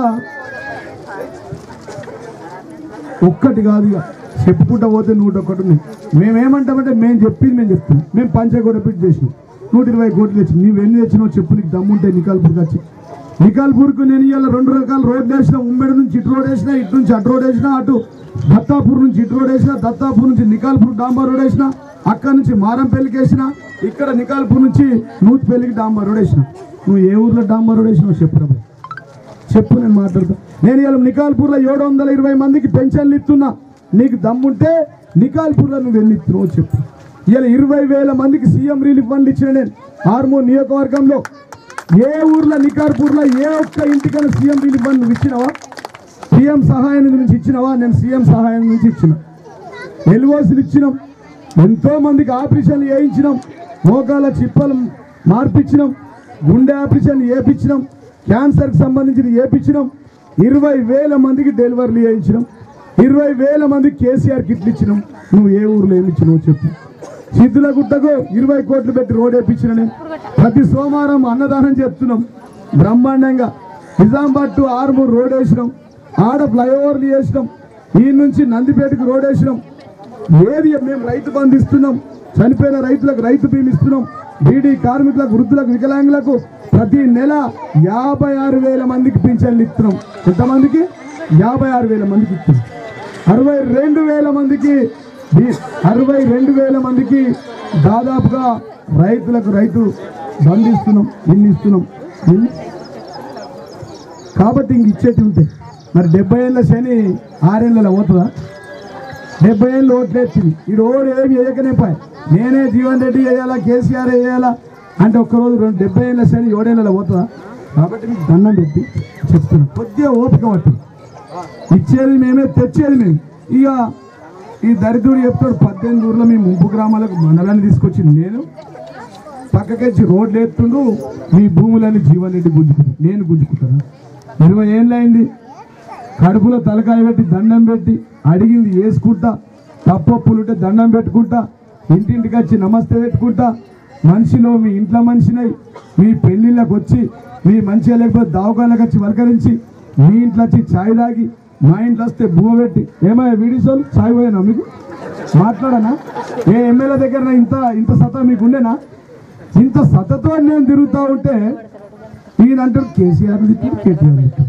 ఒక్కటి కాదు ఇక చెప్పుకుంటా పోతే నూట ఒకటి ఉన్నాయి మేమేమంటామంటే మేము చెప్పింది మేము చెప్తాం మేము పంచగూడ పెట్టి చేసినాం నూట ఇరవై కోట్లు తెచ్చి నీవు ఎన్ని తెచ్చినావు చెప్పు నీకు దమ్ముంటే నికాల్పూర్కి వచ్చి నికాల్పూర్కు నేను ఇవాళ రెండు రకాల రోడ్లు వేసిన ఉమ్మడి నుంచి ఇటు రోడ్ వేసిన ఇటు నుంచి అటు రోడ్ వేసిన అటు దత్తాపూర్ నుంచి ఇటు రోడ్ వేసిన దత్తాపూర్ నుంచి నికాల్పూర్ డాంబర్ రోడ్ వేసిన అక్కడ నుంచి మారంపల్లికి వేసిన ఇక్కడ నికాల్పూర్ నుంచి నూతిపల్లికి డాంబర్ రోడ్ వేసిన నువ్వు ఏ ఊర్లో డాంబర్ రోడ్ వేసినావు చెప్పు రా చెప్పు నేను మాట్లాడతా నేను ఇలా నికాల్పూర్లో ఏడు వందల ఇరవై మందికి పెన్షన్లు ఇస్తున్నా నీకు దమ్ముంటే నికాల్పూర్లో నువ్వు ఎన్ని ఇస్తున్నావు చెప్పు ఇలా ఇరవై వేల మందికి సీఎం రిలీఫ్ ఫండ్లు ఇచ్చిన నేను ఆర్మూర్ నియోజకవర్గంలో ఏ ఊర్లో నికార్పూర్లో ఏ ఒక్క ఇంటికైనా సీఎం రిలీఫ్ ఫండ్ నువ్వు ఇచ్చినావా సీఎం సహాయం నిధి నుంచి ఇచ్చినావా నేను సీఎం సహాయం నుంచి ఇచ్చిన ఎల్ఓసీలు ఇచ్చినాం ఎంతో మందికి ఆపరేషన్లు వేయించినాం మోకాల చిప్పలు మార్పించినాం గుండె ఆపరేషన్ వేయించినాం క్యాన్సర్కి సంబంధించి వేయించినాం ఇరవై వేల మందికి డెలివరీలు చేయించినాం ఇరవై వేల మందికి కేసీఆర్ కిట్లు ఇచ్చినాం నువ్వు ఏ ఊర్లో ఏమి ఇచ్చినావు చెప్పు సిద్ధుల గుట్టకు ఇరవై కోట్లు పెట్టి రోడ్ వేయించిన నేను ప్రతి సోమవారం అన్నదానం చెప్తున్నాం బ్రహ్మాండంగా నిజామాబాద్ టు ఆర్మూర్ రోడ్ వేసినాం ఆడ ఫ్లైఓవర్లు చేసినాం ఈ నుంచి నందిపేటకు రోడ్ వేసినాం ఏది మేము రైతు బంధు ఇస్తున్నాం చనిపోయిన రైతులకు రైతు బీమా ఇస్తున్నాం బీడీ కార్మికులకు వృద్ధులకు వికలాంగులకు ప్రతి నెల యాభై ఆరు వేల మందికి పింఛన్లు ఇస్తున్నాం ఎంతమందికి యాభై ఆరు వేల మందికి ఇస్తున్నాం అరవై రెండు వేల మందికి బీ- అరవై రెండు వేల మందికి దాదాపుగా రైతులకు రైతు బంధు ఇస్తున్నాం ఇన్ని ఇస్తున్నాం ఇన్ని కాబట్టి ఇంక ఇచ్చేటి ఉంటాయి మరి డెబ్బై ఏళ్ళ శని ఆరేళ్ళలో పోతుందా డెబ్బై ఏళ్ళు ఓట్లేచ్చింది ఈ ఓడు ఏమి వేయకనే పోయి నేనే జీవన్ రెడ్డి వేయాలా కేసీఆర్ వేయాలా అంటే ఒక్కరోజు రెండు డెబ్బై ఏళ్ళ శని ఏడేళ్ళలో పోతుందా కాబట్టి మీకు దండం పెట్టి చెప్తున్నా కొద్దిగా ఓపిక పట్టు ఇచ్చేది మేమే తెచ్చేది మేము ఇక ఈ దరిద్రుడు చెప్తాడు పద్దెనిమిది ఊర్లో మీ ముంపు గ్రామాలకు మండలాన్ని తీసుకొచ్చి నేను పక్కకొచ్చి రోడ్లు ఎత్తుండు మీ భూములని జీవన్ రెడ్డి గుంజుకుంటు నేను గుంజుకుంటాను ఇరవై ఏళ్ళు అయింది కడుపులో తలకాయ పెట్టి దండం పెట్టి అడిగింది వేసుకుంటా తప్పప్పులుంటే దండం పెట్టుకుంటా ఇంటింటికి వచ్చి నమస్తే పెట్టుకుంటా మనిషిలో మీ ఇంట్లో మనిషినై మీ పెళ్ళిళ్ళకి వచ్చి మీ మంచిగా లేకపోతే దవాఖానకు వచ్చి వలకరించి మీ ఇంట్లో వచ్చి ఛాయ్ తాగి మా ఇంట్లో వస్తే భూమ పెట్టి ఏమయ్యా వీడియోలు ఛాయ్ పోయానా మీకు మాట్లాడనా ఏ ఎమ్మెల్యే దగ్గర ఇంత ఇంత సత మీకు ఉండేనా ఇంత సతతో నేను తిరుగుతూ ఉంటే ఈయన అంటాడు కేసీఆర్ తిట్టాడు కేటీఆర్ తిట్టాడు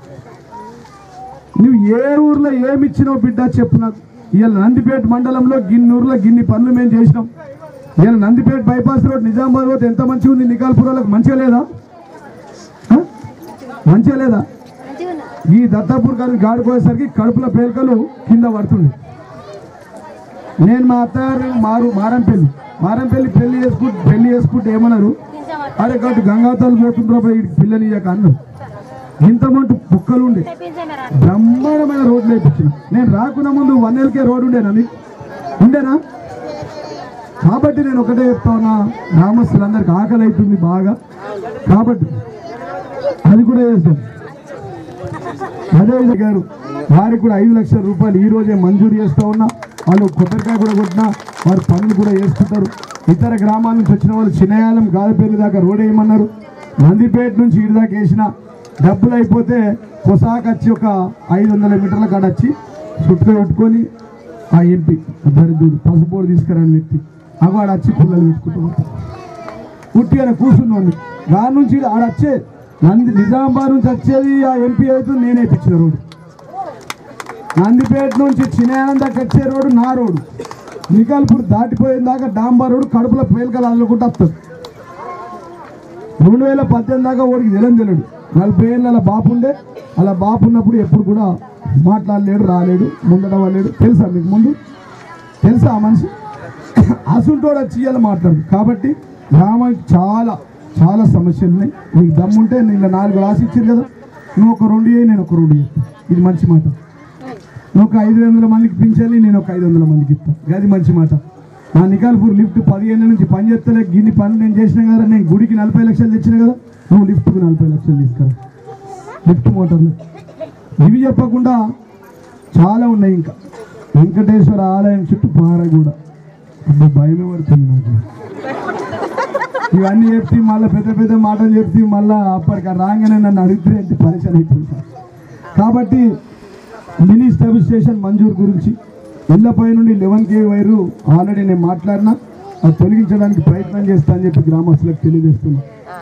నువ్వు ఏ ఊర్లో ఏమి ఇచ్చినావు బిడ్డ చెప్పు నాకు ఇవాళ నందిపేట మండలంలో గిన్ని ఊర్లో గిన్ని పనులు మేము చేసినాం ఇవాళ Nandipeta bypass road Nizamabad road ఎంత మంచిగా ఉంది నికాల్పురాలకు మంచిగా లేదా ఆ? మంచిగా లేదా ఈ దత్తాపూర్ గారి గాడిపోయేసరికి కడుపుల పేలికలు కింద పడుతుంది నేను మా అత్తగారు మారు మారంపల్లి మారంపల్లి పెళ్లి చేసుకుంటే పెళ్లి చేసుకుంటే ఏమన్నారు అరే కాదు గంగాతలు పోతుండ్రో పోయి పిల్లని ఇయ్యక అన్నారు ఇంతమంటు కుక్కలు ఉండే బ్రహ్మాండమైన రోడ్లు వేయించిన నేను రాకున్న ముందు వన్ ఎల్కే రోడ్ ఉండేనా మీకు ఉండేనా కాబట్టి నేను ఒకటే చెప్తా ఉన్నా గ్రామస్తులందరికీ ఆకలి అవుతుంది బాగా కాబట్టి అది కూడా చేస్తాం అదే గారు వారికి కూడా ఐదు లక్షల రూపాయలు ఈ రోజే మంజూరు చేస్తా ఉన్నా వాళ్ళు కొబ్బరికాయ కూడా కొట్టినా వారు పనులు కూడా చేసుకుంటారు ఇతర గ్రామాల నుంచి వచ్చిన వాళ్ళు చిన్నయాలం గాలిపల్లి దాకా రోడ్ వేయమన్నారు నందిపేట నుంచి ఇటు దాకా వేసిన డబ్బులు అయిపోతే కొసాకు వచ్చి ఒక ఐదు వందల మీటర్ల కాడ వచ్చి చుట్టుక పెట్టుకొని ఆ ఎంపీ దరిద్రుడు పసుపోడు తీసుకురాని వ్యక్తి అవాడు వచ్చి పుల్లలు పెట్టుకుంటూ పోతాడు. ఉట్టిగా కూర్చున్నాను దాని నుంచి ఆడ వచ్చే నంది నిజామాబాద్ నుంచి వచ్చేది ఆ ఎంపీ అయితే నేనే ఇప్పించిన రోడ్డు నందిపేట నుంచి చిన్నయానం దాకా వచ్చే రోడ్డు నా రోడ్డు నికాల్పూర్ దాటిపోయిన దాకా డాంబా రోడ్డు కడుపులో పేలికలు అల్లుకుంటూ వస్తుంది రెండు వేల పద్దెనిమిది దాకా ఓడికి తెలియని తెలియడు నలభై ఏళ్ళు అలా బాపు ఉండే అలా బాపు ఉన్నప్పుడు ఎప్పుడు కూడా మాట్లాడలేడు రాలేడు ముందట వాళ్ళేడు తెలుసా మీకు ముందు తెలుసా ఆ మనిషి అసుంటోడు వచ్చి ఇవాళ మాట్లాడు కాబట్టి గ్రామానికి చాలా చాలా సమస్యలు ఉన్నాయి నీకు దమ్ముంటే నిన్న నాలుగు రాసి ఇచ్చారు కదా నువ్వు ఒక రెండు చేయి నేను ఒక రెండు చేస్తాను ఇది మంచి మాట నువ్వు ఒక ఐదు వందల మందికి పించాలి నేను ఒక ఐదు వందల మందికి ఇస్తాను గది మంచి మాట నా నికాల్పూర్ లిఫ్ట్ పదిహేను నుంచి పని చేస్తలే గిన్ని పనులు నేను చేసిన కదా నేను గుడికి నలభై లక్షలు తెచ్చిన కదా నువ్వు లిఫ్ట్కి నలభై లక్షలు తీసుకురా లిఫ్ట్ మోటార్లు ఇవి చెప్పకుండా చాలా ఉన్నాయి ఇంకా వెంకటేశ్వర ఆలయం చుట్టూ పారగూడ అబ్బా భయమే పడుతుంది నాకు ఇవన్నీ చెప్తే మళ్ళీ పెద్ద పెద్ద మాటలు చెప్తే మళ్ళీ అప్పటికి ఆ రాగానే నన్ను అడిగితే అంటే పరిచయం అయిపోతుంది కాబట్టి మినీ సబ్ స్టేషన్ మంజూరు గురించి ఇళ్లపై నుండి లెవెన్ కే వైరు ఆల్రెడీ నేను మాట్లాడినా అది తొలగించడానికి ప్రయత్నం చేస్తా అని చెప్పి గ్రామస్తులకు తెలియజేస్తున్నా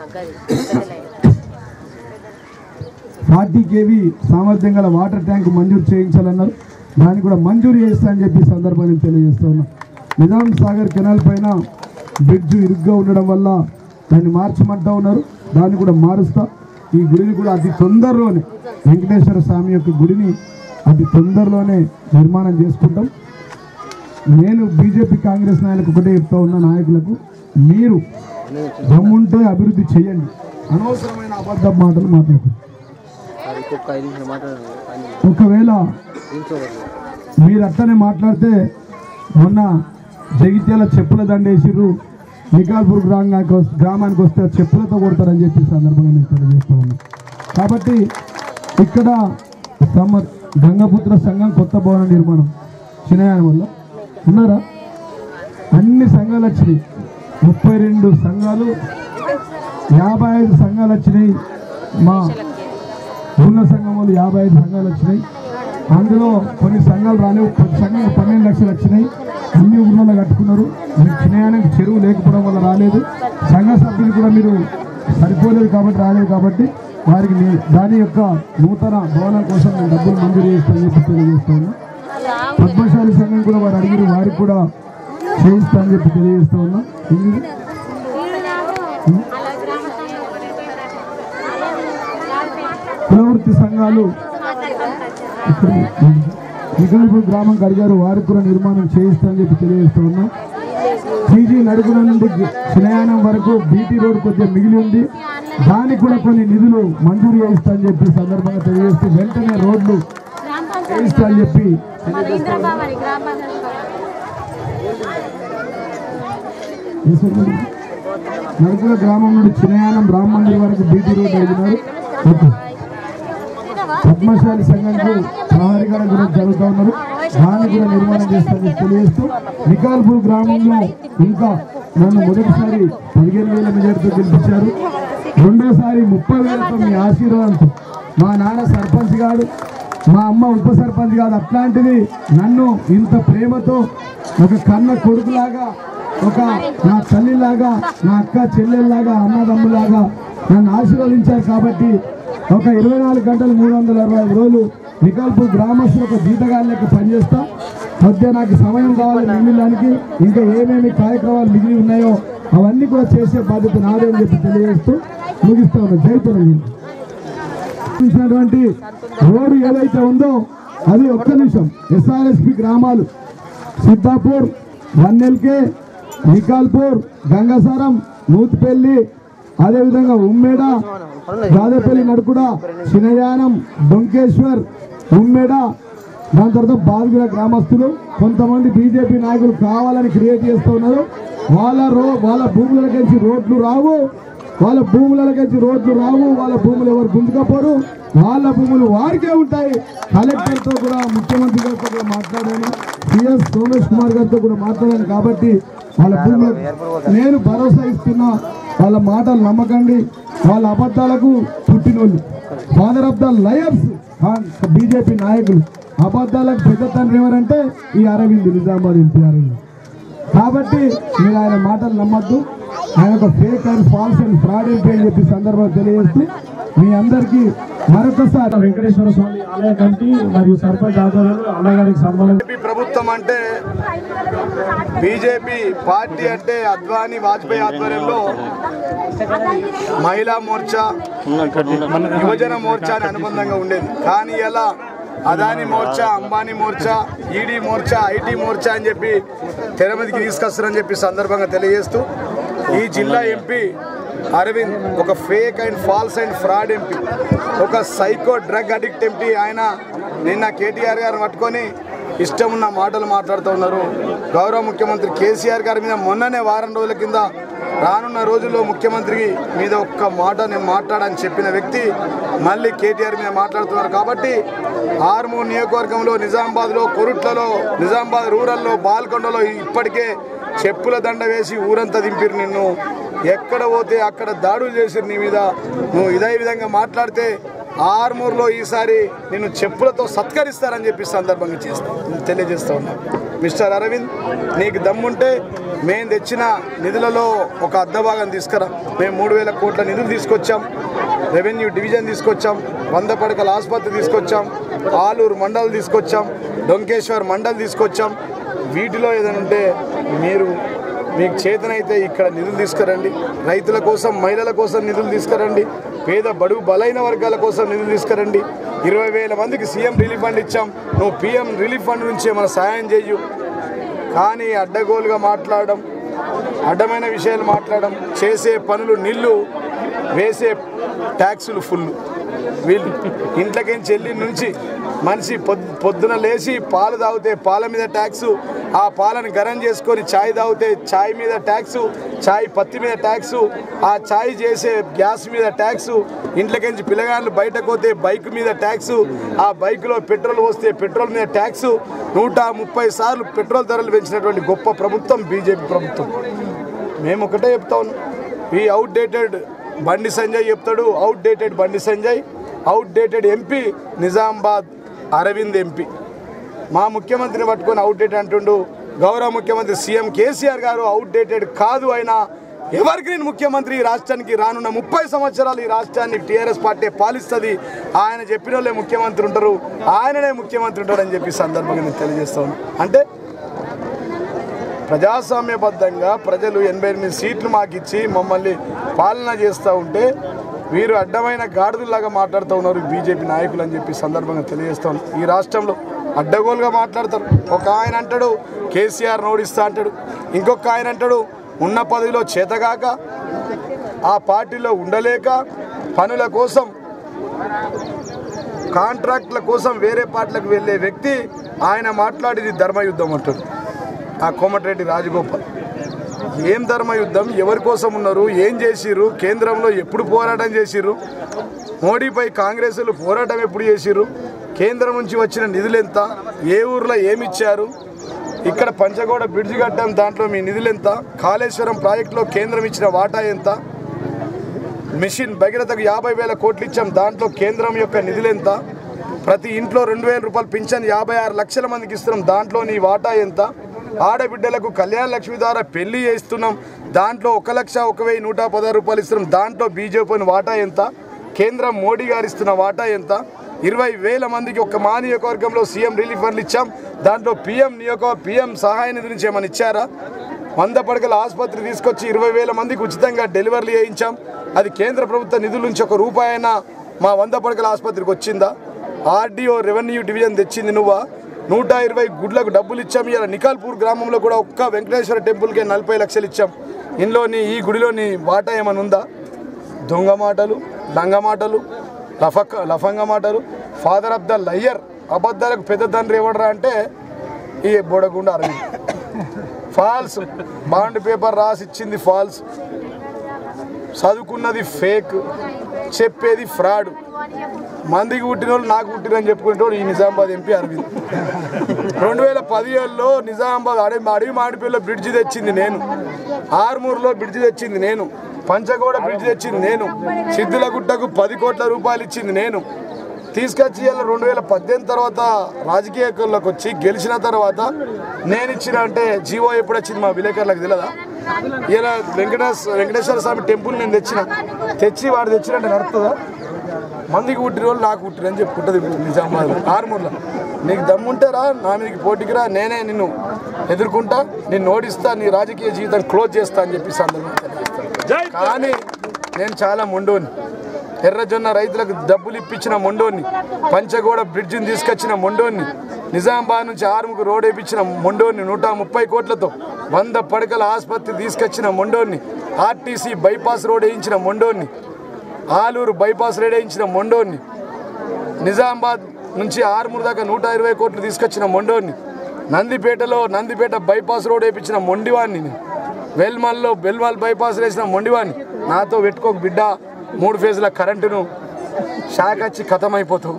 ఫార్టీ కేవీ సామర్థ్యం గల వాటర్ ట్యాంక్ మంజూరు చేయించాలన్నారు దాన్ని కూడా మంజూరు చేస్తా అని చెప్పి ఈ సందర్భాన్ని తెలియజేస్తా ఉన్నా నిజాం సాగర్ కెనాల్ పైన బ్రిడ్జ్ ఇరుగ్గా ఉండడం వల్ల దాన్ని మార్చమంటా ఉన్నారు దాన్ని కూడా మారుస్తా ఈ గుడిని కూడా అతి తొందరలోనే వెంకటేశ్వర స్వామి యొక్క గుడిని అతి తొందరలోనే నిర్మాణం చేసుకుంటాం నేను బీజేపీ కాంగ్రెస్ నాయకులకు ఒకటే చెప్తా ఉన్న నాయకులకు మీరు దమ్ముంటే అభివృద్ధి చేయండి అనవసరమైన అబద్ధ మాటలు మాట్లాడుతుంది ఇంకొక ఐదు నిమిషాలు మాట్లాడండి ఒకవేళ మీరు అట్లనే మాట్లాడితే మొన్న జగిత్యాల చెప్పుల దండేసిర్రు నికాల్పూర్ గ్రామానికి వస్- గ్రామానికి వస్తే చెప్పులతో కొడతారని చెప్పి ఈ సందర్భంగా నేను తెలియజేస్తా ఉన్నాను కాబట్టి ఇక్కడ సమ గంగపుత్ర సంఘం కొత్త భవన నిర్మాణం చిన్నయానం వల్ల ఉన్నారా అన్ని సంఘాలు వచ్చినాయి ముప్పై రెండు సంఘాలు యాభై ఐదు సంఘాలు వచ్చినాయి మా ఊళ్ళ సంఘం వాళ్ళు యాభై ఐదు సంఘాలు వచ్చినాయి అందులో కొన్ని సంఘాలు రాలేవు కొన్ని సంఘాలు పన్నెండు లక్షలు వచ్చినాయి అన్ని ఊళ్ళలో కట్టుకున్నారు మీకు చిన్నయానికి చెరువు లేకపోవడం వల్ల రాలేదు సంఘ సభ్యులు కూడా మీరు సరిపోలేదు కాబట్టి రాలేదు కాబట్టి వారికి మీ దాని యొక్క నూతన భవనం కోసం నేను డబ్బులు మంజూరు చేస్తానని చెప్పి తెలియజేస్తా ఉన్నా పద్మశాలి సంఘం కూడా వారు అడిగిన వారికి కూడా చేయిస్తానని చెప్పి తెలియజేస్తా ఉన్నా ఇది కులవృత్తి సంఘాలు ఇక్కడ నిగల్పూర్ గ్రామం కడిగారు వారికి కూడా నిర్మాణం చేయిస్తామని చెప్పి తెలియజేస్తూ ఉన్నాం పీజీ నడుగుల నుండి శిలయానం వరకు బీటీ రోడ్ కొద్దిగా మిగిలి ఉంది దానికి కూడా కొన్ని నిధులు మంజూరు చేయిస్తామని చెప్పి ఈ సందర్భంగా తెలియజేస్తూ వెంటనే రోడ్లు చేయిస్తా అని చెప్పి నడుకుల గ్రామం నుండి చిన్నయానం బ్రాహ్మణుడి వరకు బీటీ రోడ్ అడిగినారు ఓకే. పద్మశాలి సంఘంకు ప్రహారీగడ గురించి జరుగుతూ ఉన్నారు దాన్ని కూడా నిర్మాణం చేస్తామని తెలియజేస్తూ నికాల్పూర్ గ్రామంలో ఇంకా నన్ను మొదటిసారి పదిహేను వేల మెజార్టీతో గెలిపించారు రెండోసారి ముప్పై వేలతో మీ ఆశీర్వాదంతో మా నాన్న సర్పంచ్ గారు మా అమ్మ ఉప సర్పంచ్ కాదు అట్లాంటిది నన్ను ఇంత ప్రేమతో ఒక కన్న కొడుకులాగా ఒక నా తల్లిలాగా నా అక్క చెల్లెల్లాగా అన్నదమ్ములాగా నన్ను ఆశీర్వదించారు కాబట్టి ఒక ఇరవై నాలుగు గంటలు మూడు వందల అరవై ఐదు రోజులు నికాల్పూర్ గ్రామస్తులు ఒక జీతగాళ్ళ లెక్క పనిచేస్తా మధ్య నాకు సమయం కావాలి మిగిలిదానికి ఇంకా ఏమేమి కార్యక్రమాలు మిగిలి ఉన్నాయో అవన్నీ కూడా చేసే బాధ్యత నాదే అని చెప్పి తెలియజేస్తూ ముగిస్తా ఉన్నాను జై తెలంగాణ చూసినటువంటి రోడ్డు ఏదైతే ఉందో అది ఒక్క నిమిషం ఎస్ఆర్ఎస్పి గ్రామాలు సిద్ధాపూర్ వన్నెల్కే నికాల్పూర్ గంగసారం నూతిపల్లి అదేవిధంగా ఉమ్మేడ గాదేపల్లి నడుకుడ చినయానం డొంకేశ్వర్ ఉమ్మేడ దాని తర్వాత బాదుగుల గ్రామస్తులు కొంతమంది బీజేపీ నాయకులు కావాలని క్రియేట్ చేస్తూ ఉన్నారు వాళ్ళ రో వాళ్ళ భూములకి రోడ్లు రావు వాళ్ళ భూములకి రోడ్లు రావు వాళ్ళ భూములు ఎవరు గుంజుకపోరు వాళ్ళ భూములు వారికే ఉంటాయి కలెక్టర్ తో కూడా ముఖ్యమంత్రి గారితో కూడా మాట్లాడాను సిఎస్ సోమేష్ కుమార్ గారితో కూడా మాట్లాడాను కాబట్టి వాళ్ళ భూములు నేను భరోసా ఇస్తున్నా వాళ్ళ మాటలు నమ్మకండి వాళ్ళ అబద్ధాలకు పుట్టినోళ్ళు father of the liars BJP నాయకులు అబద్ధాలకు పెద్ద తండ్రి ఎవరంటే ఈ అరవింద్ నిజామాబాద్ ఎంపీ అరవింద్ కాబట్టి మీరు ఆయన మాటలు నమ్మద్దు ఆయన ఒక fake and false and fraud MP అని చెప్పి సందర్భంగా తెలియజేస్తూ మీ అందరికీ మరొకసారి వెంకటేశ్వర స్వామి ఆలయ కమిటీ మరియు సర్పంచ్ ఆధ్వర్యంలో అన్నగారికి సంబంధించి బీజేపీ ప్రభుత్వం అంటే బీజేపీ పార్టీ అంటే అద్వానీ వాజ్పేయి ఆధ్వర్యంలో మహిళా మోర్చా యువజన మోర్చా అని అనుబంధంగా ఉండేది కానీ ఇలా అదాని మోర్చా అంబానీ మోర్చా ఈడీ మోర్చా ఐటీ మోర్చా అని చెప్పి తెర మీదకి తీసుకొస్తారని చెప్పి సందర్భంగా తెలియజేస్తూ ఈ జిల్లా ఎంపీ అరవింద్ ఒక fake and false and fraud MP ఒక సైకో డ్రగ్ అడిక్ట్ ఎంపీ ఆయన నిన్న కేటీఆర్ గారు పట్టుకొని ఇష్టం ఉన్న మాటలు మాట్లాడుతూ ఉన్నారు గౌరవ ముఖ్యమంత్రి కేసీఆర్ గారి మీద మొన్ననే వారం రోజుల కింద రానున్న రోజుల్లో ముఖ్యమంత్రి మీద ఒక్క మాట నేను మాట్లాడని చెప్పిన వ్యక్తి మళ్ళీ కేటీఆర్ మీద మాట్లాడుతున్నారు కాబట్టి ఆర్మూర్ నియోజకవర్గంలో నిజామాబాద్లో కొరుట్లలో నిజామాబాద్ రూరల్లో బాల్కొండలో ఇప్పటికే చెప్పుల దండ వేసి ఊరంతా దింపిరు నిన్ను ఎక్కడ పోతే అక్కడ దాడులు చేసిరు నీ మీద నువ్వు ఇదే విధంగా మాట్లాడితే ఆర్మూర్లో ఈసారి నిన్ను చెప్పులతో సత్కరిస్తారని చెప్పి సందర్భంగా చేస్తా తెలియజేస్తా ఉన్నా మిస్టర్ అరవింద్ నీకు దమ్ముంటే మేము తెచ్చిన నిధులలో ఒక అర్ధ భాగం తీసుకురా మేము మూడు వేల కోట్ల నిధులు తీసుకొచ్చాం రెవెన్యూ డివిజన్ తీసుకొచ్చాం వంద పడకల ఆసుపత్రి తీసుకొచ్చాం ఆలూరు మండల్ తీసుకొచ్చాం డొంకేశ్వర్ మండల్ తీసుకొచ్చాం వీటిలో ఏదైనా ఉంటే మీరు మీకు చేతనైతే ఇక్కడ నిధులు తీసుకురండి రైతుల కోసం మహిళల కోసం నిధులు తీసుకురండి పేద బడుగు బలైన వర్గాల కోసం నిధులు తీసుకురండి ఇరవై వేల మందికి సీఎం రిలీఫ్ ఫండ్ ఇచ్చాం నువ్వు పిఎం రిలీఫ్ ఫండ్ నుంచి ఏమైనా సాయం చేయు కానీ అడ్డగోలుగా మాట్లాడడం అడ్డమైన విషయాలు మాట్లాడడం చేసే పనులు నిల్లు వేసే ట్యాక్సులు ఫుల్ వీళ్ళు ఇంట్లోకించి వెళ్ళి నుంచి మనిషి పొద్ పొద్దున లేచి పాలు తాగితే పాల మీద ట్యాక్సు ఆ పాలను గరం చేసుకొని ఛాయ్ తాగితే ఛాయ్ మీద ట్యాక్సు ఛాయ్ పత్తి మీద ట్యాక్సు ఆ ఛాయ్ చేసే గ్యాస్ మీద ట్యాక్సు ఇంట్లోకించి పిల్లగాళ్ళు బయటకు పోతే బైక్ మీద ట్యాక్సు ఆ బైక్లో పెట్రోల్ వస్తే పెట్రోల్ మీద ట్యాక్సు నూట ముప్పై సార్లు పెట్రోల్ ధరలు పెంచినటువంటి గొప్ప ప్రభుత్వం బీజేపీ ప్రభుత్వం మేము ఒకటే చెప్తా ఉన్నాం ఈ అవుట్ డేటెడ్ బండి సంజయ్ చెప్తాడు outdated Bandi Sanjay outdated MP Nizamabad Arvind MP మా ముఖ్యమంత్రిని పట్టుకొని అవుట్ డేటెడ్ అంటుండు గౌరవ ముఖ్యమంత్రి సీఎం కేసీఆర్ గారు అవుట్ డేటెడ్ కాదు ఆయన ఎవర్ గ్రీన్ ముఖ్యమంత్రి ఈ రాష్ట్రానికి రానున్న ముప్పై సంవత్సరాలు ఈ రాష్ట్రాన్ని టీఆర్ఎస్ పార్టీ పాలిస్తుంది ఆయన చెప్పిన వాళ్ళే ముఖ్యమంత్రి ఉంటారు ఆయననే ముఖ్యమంత్రి ఉంటాడు అని చెప్పి సందర్భంగా నేను తెలియజేస్తాను అంటే ప్రజాస్వామ్యబద్ధంగా ప్రజలు ఎనభై ఎనిమిది సీట్లు మాకు ఇచ్చి మమ్మల్ని పాలన చేస్తూ ఉంటే వీరు అడ్డమైన గాడిదలాగా మాట్లాడుతూ ఉన్నారు బీజేపీ నాయకులు అని చెప్పి సందర్భంగా తెలియజేస్తాం ఈ రాష్ట్రంలో అడ్డగోలుగా మాట్లాడతారు ఒక ఆయన అంటాడు కేసీఆర్ నోడిస్తా అంటాడు ఇంకొక ఆయన అంటాడు ఉన్న పదవిలో చేతగాక ఆ పార్టీలో ఉండలేక పనుల కోసం కాంట్రాక్ట్ల కోసం వేరే పార్టీలకు వెళ్ళే వ్యక్తి ఆయన మాట్లాడేది ధర్మయుద్ధం అంటాడు ఆ కోమటిరెడ్డి రాజగోపాల్ ఏం ధర్మయుద్ధం ఎవరి కోసం ఉన్నారు ఏం చేసిర్రు కేంద్రంలో ఎప్పుడు పోరాటం చేసిర్రు మోడీపై కాంగ్రెస్లు పోరాటం ఎప్పుడు చేసిర్రు కేంద్రం నుంచి వచ్చిన నిధులు ఎంత ఏ ఊర్లో ఏమి ఇచ్చారు ఇక్కడ పంచగోడ బ్రిడ్జి కట్టాం దాంట్లో మీ నిధులు ఎంత కాళేశ్వరం ప్రాజెక్టులో కేంద్రం ఇచ్చిన వాటా ఎంత మిషన్ భగీరథకు యాభై వేల కోట్లు ఇచ్చాం దాంట్లో కేంద్రం యొక్క నిధులు ఎంత ప్రతి ఇంట్లో రెండు వేల రూపాయలు పింఛన్ యాభై ఆరు లక్షల మందికి ఇస్తున్నాం దాంట్లో నీ వాటా ఎంత ఆడబిడ్డలకు కళ్యాణ లక్ష్మి ద్వారా పెళ్లి చేస్తున్నాం దాంట్లో ఒక లక్ష ఒక వెయ్యి నూట పదహారు రూపాయలు ఇస్తున్నాం దాంట్లో బీజేపీ వాటా ఎంత కేంద్రం మోడీ గారు ఇస్తున్న వాటా ఎంత ఇరవై వేల మందికి ఒక మా నియోజకవర్గంలో సీఎం రిలీఫ్ ఫండ్లు ఇచ్చాం దాంట్లో పీఎం నియోజక పీఎం సహాయ నిధి నుంచి ఏమైనా ఇచ్చారా వంద పడకల ఆసుపత్రి తీసుకొచ్చి ఇరవై వేల మందికి ఉచితంగా డెలివరీ చేయించాం అది కేంద్ర ప్రభుత్వ నిధుల నుంచి ఒక రూపాయి అయినా మా వంద పడకల ఆసుపత్రికి వచ్చిందా ఆర్డీఓ రెవెన్యూ డివిజన్ తెచ్చింది నువ్వా నూట ఇరవై గుడ్లకు డబ్బులు ఇచ్చాం ఇలా నికాల్పూర్ గ్రామంలో కూడా ఒక్క వెంకటేశ్వర టెంపుల్కే నలభై లక్షలు ఇచ్చాం ఇందులోని ఈ గుడిలోని వాటా ఏమైనా ఉందా దొంగ మాటలు లంగ మాటలు లఫక్ లఫంగ మాటలు ఫాదర్ ఆఫ్ ద లయ్యర్ అబద్ధాలకు పెద్ద తండ్రి ఎవడరా అంటే ఈ బోడగుండ అరవింద్ ఫాల్స్ బాండ్ పేపర్ రాసి ఇచ్చింది ఫాల్స్ చదువుకున్నది ఫేక్ చెప్పేది ఫ్రాడ్ మందికి పుట్టిన వాళ్ళు నాకు పుట్టినని చెప్పుకుంటాడు ఈ నిజామాబాద్ ఎంపీ అరవింద్ రెండు వేల పదిహేడులో నిజామాబాద్ అడవి అడవి మాడిపల్లిలో బ్రిడ్జి తెచ్చింది నేను ఆర్మూర్లో బ్రిడ్జి తెచ్చింది నేను పంచగోడ బ్రిడ్జి తెచ్చింది నేను సిద్ధులగుట్టకు పది కోట్ల రూపాయలు ఇచ్చింది నేను తీసుకొచ్చి ఇలా రెండు వేల పద్దెనిమిది తర్వాత రాజకీయాల్లోకి వచ్చి గెలిచిన తర్వాత నేను ఇచ్చిన అంటే జీవో ఎప్పుడు వచ్చింది మా విలేకరులకు తెలియదా ఇలా వెంకటేశ్ వెంకటేశ్వర స్వామి టెంపుల్ నేను తెచ్చిన తెచ్చి వాడు తెచ్చినట్టు నడుతుందా మందికి పుట్టిన వాళ్ళు నాకు పుట్టిన అని చెప్పుకుంటుంది నిజామాబాద్ ఆర్మూర్లో నీకు దమ్ముంటారా నా మీదకి పోటీకి రా నేనే నిన్ను ఎదుర్కొంటా నిన్ను ఓడిస్తా నీ రాజకీయ జీవితం క్లోజ్ చేస్తా అని చెప్పి సందర్భంగా తెలియజేస్తాను కానీ నేను చాలా మొండోని ఎర్రజొన్న రైతులకు డబ్బులు ఇప్పించిన మొండోని పంచగోడ బ్రిడ్జిని తీసుకొచ్చిన మొండోని నిజామాబాద్ నుంచి ఆరుముకు రోడ్ వేయించిన మొండోని నూట ముప్పై కోట్లతో వంద పడకల ఆసుపత్రి తీసుకొచ్చిన మొండోని ఆర్టీసీ బైపాస్ రోడ్ వేయించిన మొండోని ఆలూరు బైపాస్ రోడ్ వేయించిన మొండోని నిజామాబాద్ నుంచి ఆరుమూరు దాకా నూట ఇరవై కోట్లు తీసుకొచ్చిన మొండోని నందిపేటలో నందిపేట బైపాస్ రోడ్ వేయించిన మొండివాన్ని నేను. వెల్మల్లో బెల్మల్ బైపాస్ వేసిన మొండివాన్ని నాతో పెట్టుకోక బిడ్డ మూడు ఫేజ్ల కరెంటును షాక్ వచ్చి అయిపోతావు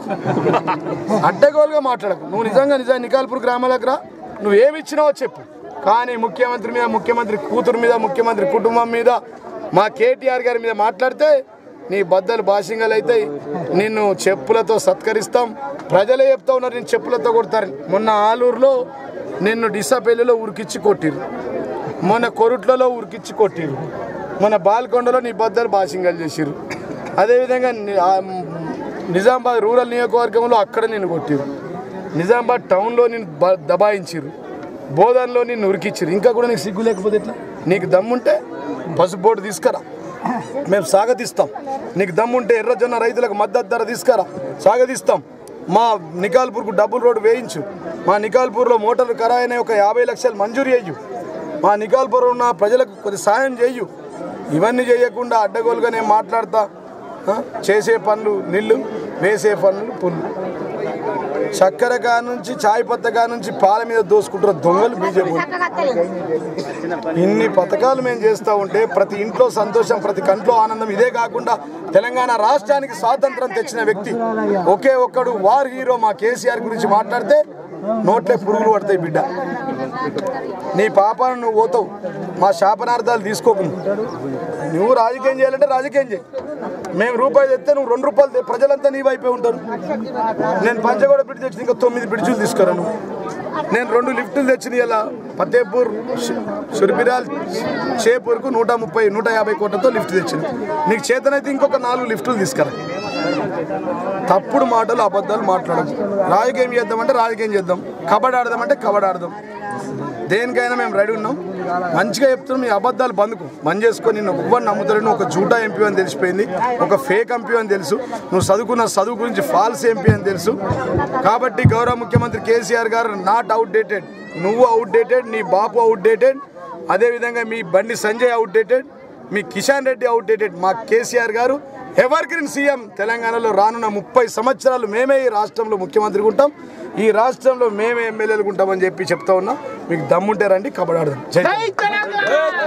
అడ్డగోలుగా మాట్లాడకు నువ్వు నిజంగా నిజంగా నికాల్పూర్ గ్రామాలకు రా నువ్వు ఏమి ఇచ్చినావో చెప్పు కానీ ముఖ్యమంత్రి మీద ముఖ్యమంత్రి కూతురు మీద ముఖ్యమంత్రి కుటుంబం మీద మా కేటీఆర్ గారి మీద మాట్లాడితే నీ బద్దలు భాషింగలు అవుతాయి నిన్ను చెప్పులతో సత్కరిస్తాం ప్రజలే చెప్తా ఉన్నారు నేను చెప్పులతో కొడతారు మొన్న ఆలూరులో నిన్ను డిసపెల్లిలో ఉరికిచ్చి కొట్టిరు మొన్న కొరుట్లలో ఉరికిచ్చి కొట్టిరు మన బాల్కొండలో నీ బద్దలు భాషింగలు చేసిరు అదేవిధంగా ని- ఆ నిజామాబాద్ రూరల్ నియోజకవర్గంలో అక్కడ నేను కొట్టిరు నిజామాబాద్ టౌన్లో నేను బ- దబాయించిరు బోధనలో నిన్ను ఉరికిచ్చిరు ఇంకా కూడా నీకు సిగ్గు లేకపోతే ఎట్లా నీకు దమ్ముంటే పసుపు బోర్డు తీసుకురా మేము సాగతిస్తాం నీకు దమ్ముంటే ఎర్రజొన్న రైతులకు మద్దతు ధర తీసుకురా సాగతిస్తాం మా నికాల్పూర్కు డబుల్ రోడ్డు వేయించు మా నికాల్పూర్లో మోటార్లు ఖరాయిన ఒక యాభై లక్షలు మంజూరు చేయు మా నికాల్పూర్ ఉన్న ప్రజలకు కొద్ది సాయం చేయు ఇవన్నీ చేయకుండా అడ్డగోలుగా నేను మాట్లాడతా ఆ? చేసే పనులు నీళ్ళు వేసే పనులు పుల్లు చక్కెర కా నుంచి చాయ్ పత్త కా నుంచి పాల మీద దోసుకుంటున్న దొంగలు బీజేపీ ఇన్ని పథకాలు మేము చేస్తూ ఉంటే ప్రతి ఇంట్లో సంతోషం ప్రతి కంట్లో ఆనందం ఇదే కాకుండా తెలంగాణ రాష్ట్రానికి స్వాతంత్రం తెచ్చిన వ్యక్తి ఒకే ఒక్కడు వార్ హీరో మా కేసీఆర్ గురించి మాట్లాడితే నోట్లే పురుగులు పడతాయి బిడ్డ నీ పాపాను నువ్వు పోతావు మా శాపనార్థాలు తీసుకోకు నువ్వు రాజకీయం చేయాలంటే రాజకీయం చేయి మేము రూపాయి తెస్తే నువ్వు రెండు రూపాయలు తే. ప్రజలంతా నీ వైపే ఉంటారు నేను పంచగూడ బ్రిడ్జ్ తెచ్చిన ఇంకా తొమ్మిది బ్రిడ్జులు తీసుకురా నువ్వు నేను రెండు లిఫ్టులు తెచ్చిన ఇలా ఫతేపూర్ సుర్బిరాల్ షేపూర్కు నూట ముప్పై నూట యాభై కోట్లతో లిఫ్ట్ తెచ్చిన నీకు చేతనైతే ఇంకొక నాలుగు లిఫ్టులు తీసుకురా తప్పుడు మాటలు అబద్ధాలు మాట్లాడదు రాజకీయం చేద్దామంటే రాజకీయం చేద్దాం కబడ్డీ ఆడదామంటే కబడ్డీ ఆడదాం దేనికైనా మేము రెడీ ఉన్నాం మంచిగా చెప్తున్నాం మీ అబద్ధాలు బందుకు బంద్ చేసుకొని నిన్ను ఎవ్వరు నమ్ముతారు ఒక జూటా ఎంపీ అని తెలిసిపోయింది ఒక ఫేక్ ఎంపీ అని తెలుసు నువ్వు చదువుకున్న చదువు గురించి ఫాల్స్ ఎంపీ అని తెలుసు కాబట్టి గౌరవ ముఖ్యమంత్రి KCR garu not outdated నువ్వు అవుట్ డేటెడ్ నీ బాపు అవుట్ డేటెడ్ అదేవిధంగా మీ బండి సంజయ్ అవుట్ డేటెడ్ మీ కిషన్ రెడ్డి అవుట్డేటెడ్ మా కేసీఆర్ గారు ఎవర్ గ్రీన్ సీఎం తెలంగాణలో రానున్న ముప్పై సంవత్సరాలు మేమే ఈ రాష్ట్రంలో ముఖ్యమంత్రిగా ఉంటాం ఈ రాష్ట్రంలో మేమే ఎమ్మెల్యేలు ఉంటామని చెప్పి చెప్తా ఉన్నాం మీకు దమ్ముంటే రండి కబడ్డీ ఆడదాం జై తెలంగాణ.